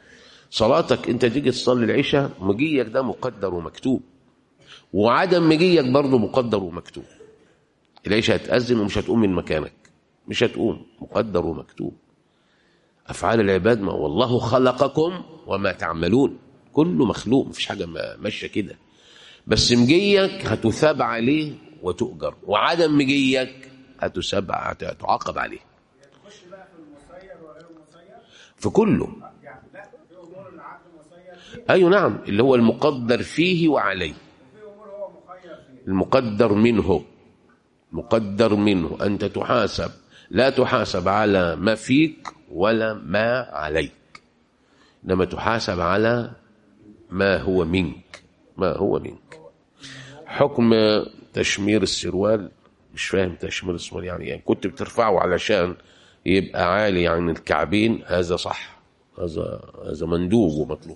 صلاتك انت تيجي تصلي العشاء مجيك ده مقدر ومكتوب وعدم مجيك برضه مقدر ومكتوب العشاء هتأذن ومش هتقوم من مكانك مش هتقوم مقدر ومكتوب أفعال العباد ما والله خلقكم وما تعملون كله مخلوق مفيش حاجة ما- ماشية كده بس مجيك هتثاب عليه وتؤجر وعدم مجيك هتساب هتعاقب عليه
تخش بقى في المسير وغير المسير
في كله
يعني لا في امور العبد مسير فيها
أيوة نعم اللي هو المقدر فيه وعليه
وفي امور هو مخير فيها
المقدر منه مقدر منه أنت تحاسب لا تحاسب على ما فيك ولا ما عليك إنما تحاسب على ما هو منك ما هو منك حكم تشمير السروال مش فاهم تشمير السروال يعني, يعني كنت بترفعه علشان يبقى عالي عن الكعبين هذا صح هذا هذا مندوب ومطلوب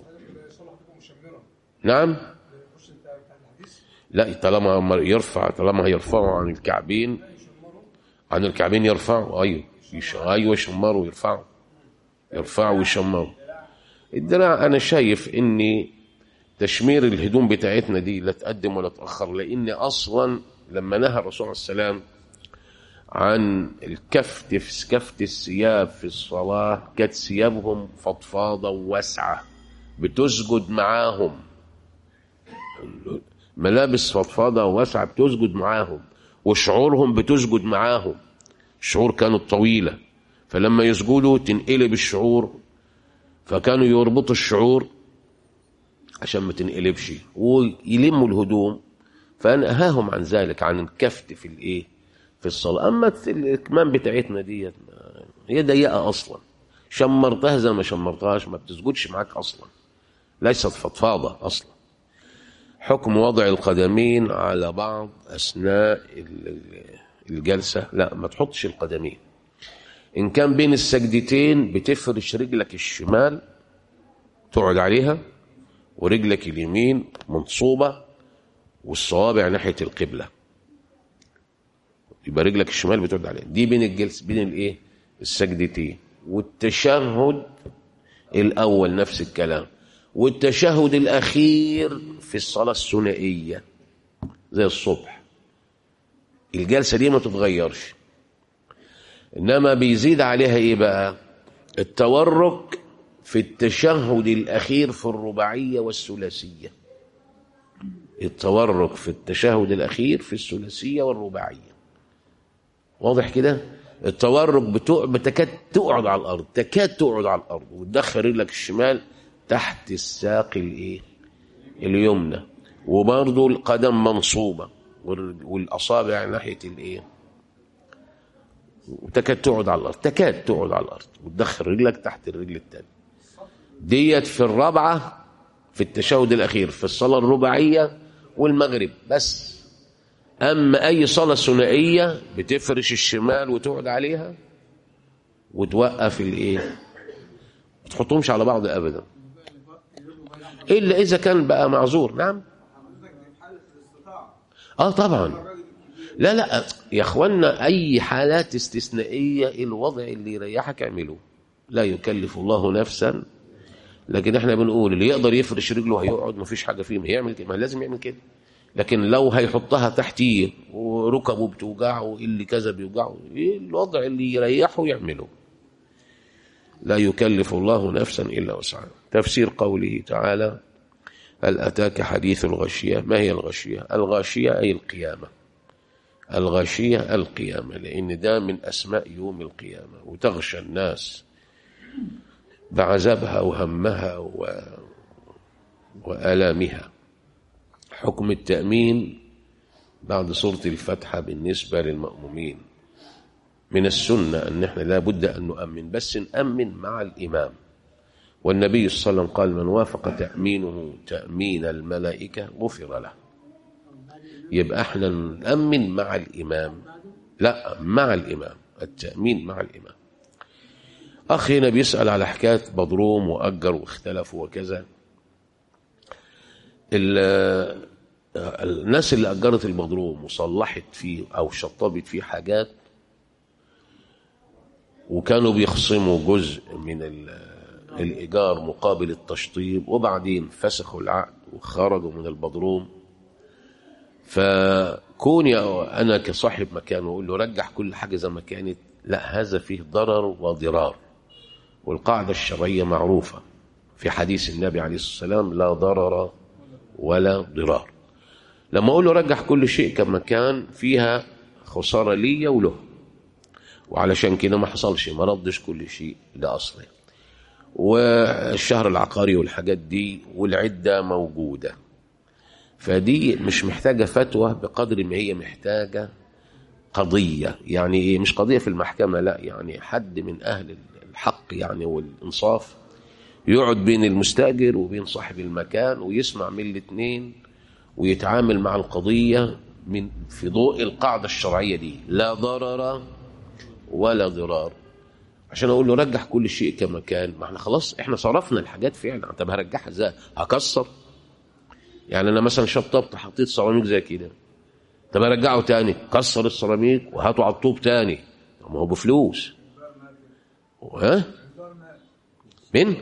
نعم لا طالما ما يرفع طالما هيرفعه عن الكعبين عن الكعبين يرفعه ايوه يش... ايوه يشمره يرفعه يرفعه ويشمره الدراع انا شايف ان تشمير الهدوم بتاعتنا دي لا تقدم ولا تاخر لان اصلا لما نهى الرسول عليه السلام عن الكفت في كفت الثياب في الصلاه كانت ثيابهم فضفاضه وواسعه بتسجد معاهم ملابس فضفاضة واسعة بتسجد معاهم وشعورهم بتسجد معاهم الشعور كانت طويلة فلما يسجدوا تنقلب الشعور فكانوا يربطوا الشعور عشان ما تنقلبش ويلموا الهدوم فنهاهم عن ذلك عن الكفت في الايه في الصلاة اما الكمام بتاعتنا ديت ما- هي ضيقة اصلا شمرتها زي ما شمرتهاش ما بتسجدش معاك اصلا ليست فضفاضة اصلا حكم وضع القدمين على بعض أثناء ال- ال- الجلسة لا ما تحطش القدمين إن كان بين السجدتين بتفرش رجلك الشمال تقعد عليها ورجلك اليمين منصوبة والصوابع ناحية القبلة يبقى رجلك الشمال بتقعد عليها دي بين الجلس بين الايه السجدتين والتشهد الأول نفس الكلام والتشهد الأخير في الصلاة الثنائية زي الصبح الجلسة دي ما تتغيرش إنما بيزيد عليها إيه بقى التورك في التشهد الأخير في الرباعية والثلاثية التورك في التشهد الأخير في الثلاثية والرباعية واضح كده التورك بتوع بتكاد تقعد على الارض تكاد تقعد على الارض وتدخل رجلك الشمال تحت الساق الايه اليمنى وبرضه القدم منصوبه وال- والاصابع ناحيه الايه وتكاد تقعد على الارض تكاد تقعد على الارض وتدخل رجلك تحت الرجل الثانيه ديت في الرابعه في التشهد الاخير في الصلاه الرباعيه والمغرب بس اما اي صلاه ثنائيه بتفرش الشمال وتقعد عليها وتوقف الايه ما تحطهمش على بعض ابدا الا اذا كان بقى معذور نعم اه طبعا لا لا يا اخوانا اي حالات استثنائيه الوضع اللي يريحك اعمله لا يكلف الله نفسا لكن احنا بنقول اللي يقدر يفرش رجله هيقعد مفيش حاجه فيه ما يعمل كده ما لازم يعمل كده لكن لو هيحطها تحتيه وركبه بتوجعه اللي كذا بيوجعه إيه الوضع اللي يريحه يعمله لا يكلف الله نفسا الا وسعها تفسير قوله تعالى هل اتاك حديث الغشيه ما هي الغشيه الغاشيه اي القيامه الغاشيه القيامه لان ده من اسماء يوم القيامه وتغشى الناس بعذابها وهمها و... والامها حكم التأمين بعد سورة الفاتحة بالنسبة للمأمومين من السنة أن احنا لا بد أن نؤمن بس نأمن مع الإمام والنبي صلى الله عليه وسلم قال من وافق تأمينه تأمين الملائكة غفر له يبقى احنا نأمن مع الإمام لا مع الإمام التأمين مع الإمام أخ هنا بيسأل على حكاية بضروم وأجر واختلفوا وكذا ال- الناس اللي أجرت البضروم وصلحت فيه أو شطبت فيه حاجات وكانوا بيخصموا جزء من ال- الإيجار مقابل التشطيب وبعدين فسخوا العقد وخرجوا من البدروم فكوني أنا كصاحب مكان وأقول له رجع كل حاجة زي ما كانت لا هذا فيه ضرر وضرار والقاعدة الشرعية معروفة في حديث النبي عليه الصلاة والسلام لا ضرر ولا ضرار لما أقول له رجع كل شيء كما كان فيها خسارة ليا وله وعلشان كده ما حصلش ما ردش كل شيء لأصله والشهر العقاري والحاجات دي والعدة موجودة فدي مش محتاجة فتوى بقدر ما هي محتاجة قضية يعني إيه مش قضية في المحكمة لا يعني حد من أهل الحق يعني والإنصاف يقعد بين المستأجر وبين صاحب المكان ويسمع من الاثنين ويتعامل مع القضية من في ضوء القاعدة الشرعية دي لا ضرر ولا ضرار عشان اقول له رجح كل شيء كما كان ما احنا خلاص احنا صرفنا الحاجات فعلا طب هرجعها ازاي هكسر يعني انا مثلا شطبت حطيت سيراميك زي كده طب ارجعه تاني كسر السيراميك وهاته على الطوب تاني طب ما هو بفلوس ها مين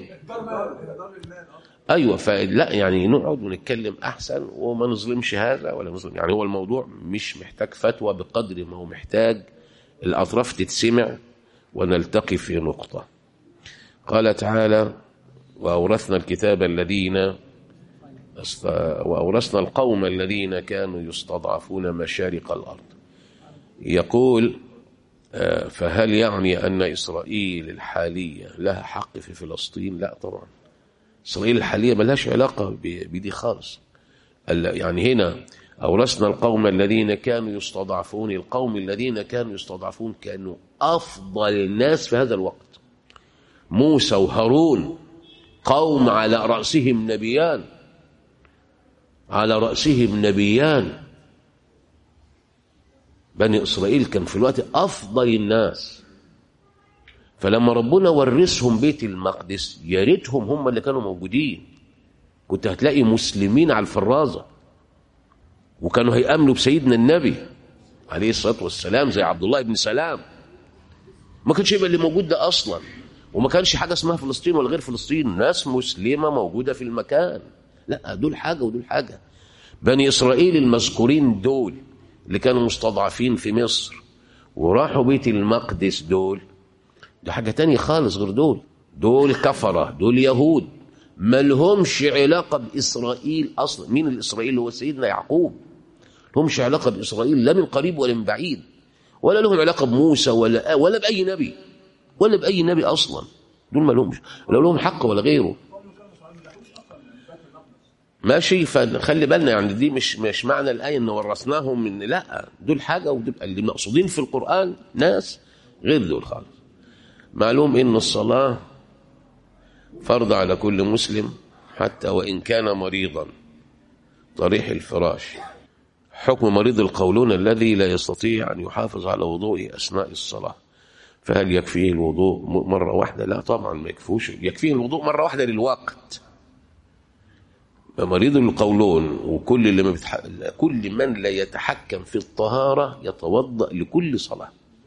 ايوه فلا يعني نقعد ونتكلم احسن وما نظلمش هذا ولا نظلم يعني هو الموضوع مش محتاج فتوى بقدر ما هو محتاج الاطراف تتسمع ونلتقي في نقطه قال تعالى واورثنا الكتاب الذين واورثنا القوم الذين كانوا يستضعفون مشارق الارض يقول فهل يعني ان اسرائيل الحاليه لها حق في فلسطين لا طبعا إسرائيل الحالية ملهاش علاقة بدي خالص يعني هنا أورثنا القوم الذين كانوا يستضعفون القوم الذين كانوا يستضعفون كانوا أفضل الناس في هذا الوقت موسى وهارون قوم على رأسهم نبيان على رأسهم نبيان بني إسرائيل كان في الوقت أفضل الناس فلما ربنا ورثهم بيت المقدس يا ريتهم هم اللي كانوا موجودين كنت هتلاقي مسلمين على الفرازه وكانوا هيامنوا بسيدنا النبي عليه الصلاه والسلام زي عبد الله بن سلام ما كانش يبقى اللي موجود ده اصلا وما كانش حاجه اسمها فلسطين ولا غير فلسطين ناس مسلمه موجوده في المكان لا دول حاجه ودول حاجه بني اسرائيل المذكورين دول اللي كانوا مستضعفين في مصر وراحوا بيت المقدس دول ده حاجة تانية خالص غير دول دول كفرة دول يهود ما لهمش علاقة بإسرائيل أصلا مين الإسرائيل هو سيدنا يعقوب لهمش علاقة بإسرائيل لا من قريب ولا من بعيد ولا لهم علاقة بموسى ولا ولا بأي نبي ولا بأي نبي أصلا دول ما لهمش ولا لهم حق ولا غيره ماشي فخلي بالنا يعني دي مش مش معنى الآية إن ورثناهم من لا دول حاجة ودول اللي مقصودين في القرآن ناس غير دول خالص معلوم ان الصلاه فرض على كل مسلم حتى وان كان مريضا طريح الفراش حكم مريض القولون الذي لا يستطيع ان يحافظ على وضوءه اثناء الصلاه فهل يكفيه الوضوء مره واحده لا طبعا ما يكفوش يكفيه الوضوء مره واحده للوقت مريض القولون وكل اللي ما بتح... كل من لا يتحكم في الطهاره يتوضا لكل صلاه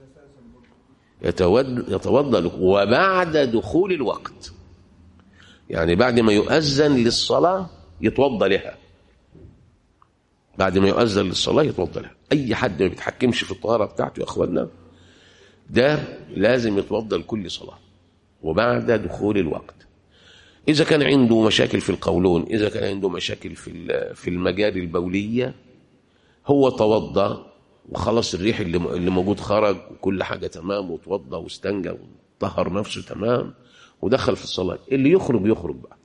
يتوضا وبعد دخول الوقت يعني بعد ما يؤذن للصلاة يتوضا لها بعد ما يؤذن للصلاة يتوضا لها أي حد ما بيتحكمش في الطهارة بتاعته يا أخوانا ده لازم يتوضا لكل صلاة وبعد دخول الوقت إذا كان عنده مشاكل في القولون إذا كان عنده مشاكل في في المجاري البولية هو توضأ وخلص الريح اللي اللي موجود خرج وكل حاجه تمام وتوضى واستنجى وطهر نفسه تمام ودخل في الصلاه اللي يخرج يخرج بقى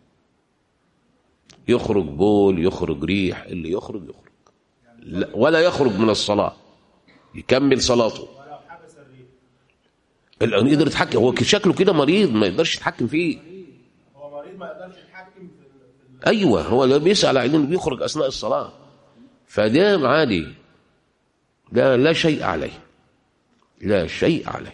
يخرج بول يخرج ريح اللي يخرج يخرج لا ولا يخرج من الصلاه يكمل صلاته الان يقدر يتحكم هو شكله كده مريض ما يقدرش يتحكم فيه
هو مريض ما يقدرش يتحكم في
ايوه هو اللي بيسال عن بيخرج اثناء الصلاه فده عادي ده لا شيء عليه لا شيء عليه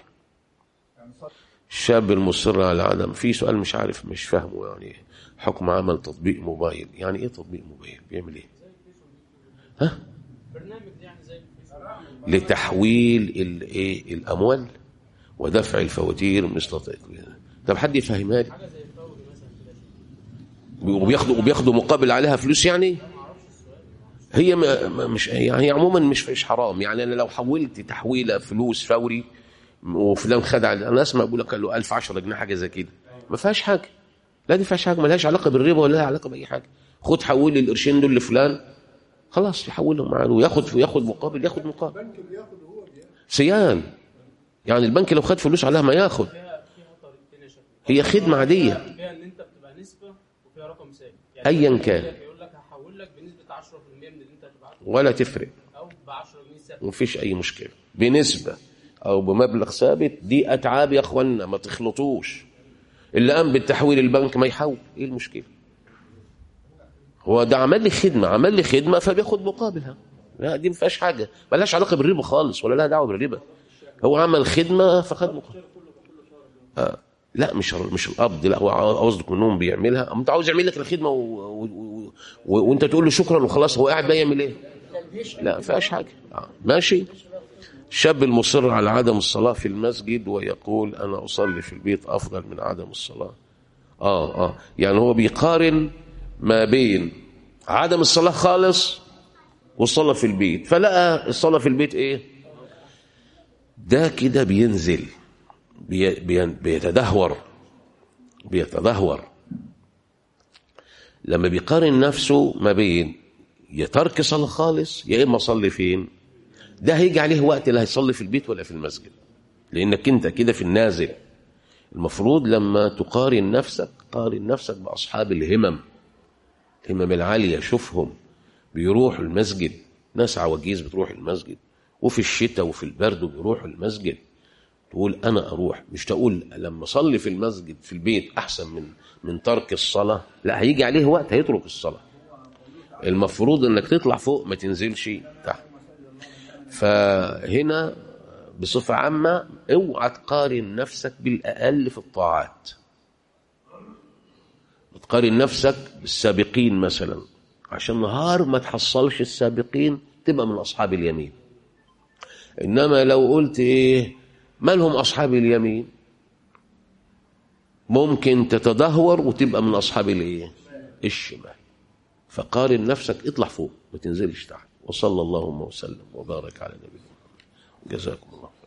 الشاب المصر على عدم في سؤال مش عارف مش فاهمه يعني حكم عمل تطبيق موبايل يعني ايه تطبيق موبايل بيعمل ايه ها لتحويل الايه الاموال ودفع الفواتير مثل طب حد يفهمها لي وبياخدوا وبياخدوا مقابل عليها فلوس يعني هي ما ما- مش يعني هي عموما مش فيش حرام يعني انا لو حولت تحويله فلوس فوري وفلان خد على انا اسمع بقول لك قال له 1000 10 جنيه حاجه زي كده ما فيهاش حاجه لا دي فيهاش حاجه مالهاش علاقه بالربا ولا لها علاقه باي حاجه خد حول لي القرشين دول لفلان خلاص يحولهم معاه وياخد وياخد مقابل ياخد مقابل سيان يعني البنك لو خد فلوس عليها ما ياخد
فيها فيها طريقتين يا شيخ
هي خدمه عاديه
فيها ان انت بتبقى نسبه وفيها رقم ثابت
أياً كان.
يقول لك هحول لك بنسبه 10% من اللي انت هتبعته
ولا تفرق
او ب 10 جنيه ثابت
مفيش اي مشكله بنسبه او بمبلغ ثابت دي اتعاب يا اخوانا ما تخلطوش اللي قام بالتحويل البنك ما يحول ايه المشكله هو ده عمل لي خدمه عمل لي خدمه فبياخد مقابلها لا دي ما فيهاش حاجه ملهاش علاقه بالربا خالص ولا لها دعوه بالربا هو عمل خدمه فخد مقابل آه. لا مش مش القبض لا هو قصدك انهم بيعملها انت عاوز يعمل لك الخدمه و... و... و... و... وانت تقول له شكرا وخلاص هو قاعد بقى يعمل ايه لا ما فيهاش حاجه آه. ماشي الشاب المصر على عدم الصلاة في المسجد ويقول أنا أصلي في البيت أفضل من عدم الصلاة آه آه يعني هو بيقارن ما بين عدم الصلاة خالص والصلاة في البيت فلقى الصلاة في البيت إيه ده كده بينزل بي بي بيتدهور بيتدهور لما بيقارن نفسه ما بين يا ترك صلاة خالص يا إما صلي فين ده هيجي عليه وقت لا هيصلي في البيت ولا في المسجد لانك انت كده في النازل المفروض لما تقارن نفسك قارن نفسك باصحاب الهمم الهمم العاليه شوفهم بيروحوا المسجد ناس عواجيز بتروح المسجد وفي الشتاء وفي البرد بيروحوا المسجد تقول انا اروح مش تقول لما اصلي في المسجد في البيت احسن من من ترك الصلاه لا هيجي عليه وقت هيترك الصلاه المفروض انك تطلع فوق ما تنزلش تحت فهنا بصفة عامة اوعى تقارن نفسك بالأقل في الطاعات تقارن نفسك بالسابقين مثلا عشان نهار ما تحصلش السابقين تبقى من أصحاب اليمين إنما لو قلت إيه من هم أصحاب اليمين ممكن تتدهور وتبقى من أصحاب الإيه الشمال فقارن نفسك اطلع فوق ما تنزلش تحت وصلى اللهم وسلم وبارك على نبينا محمد جزاكم الله خير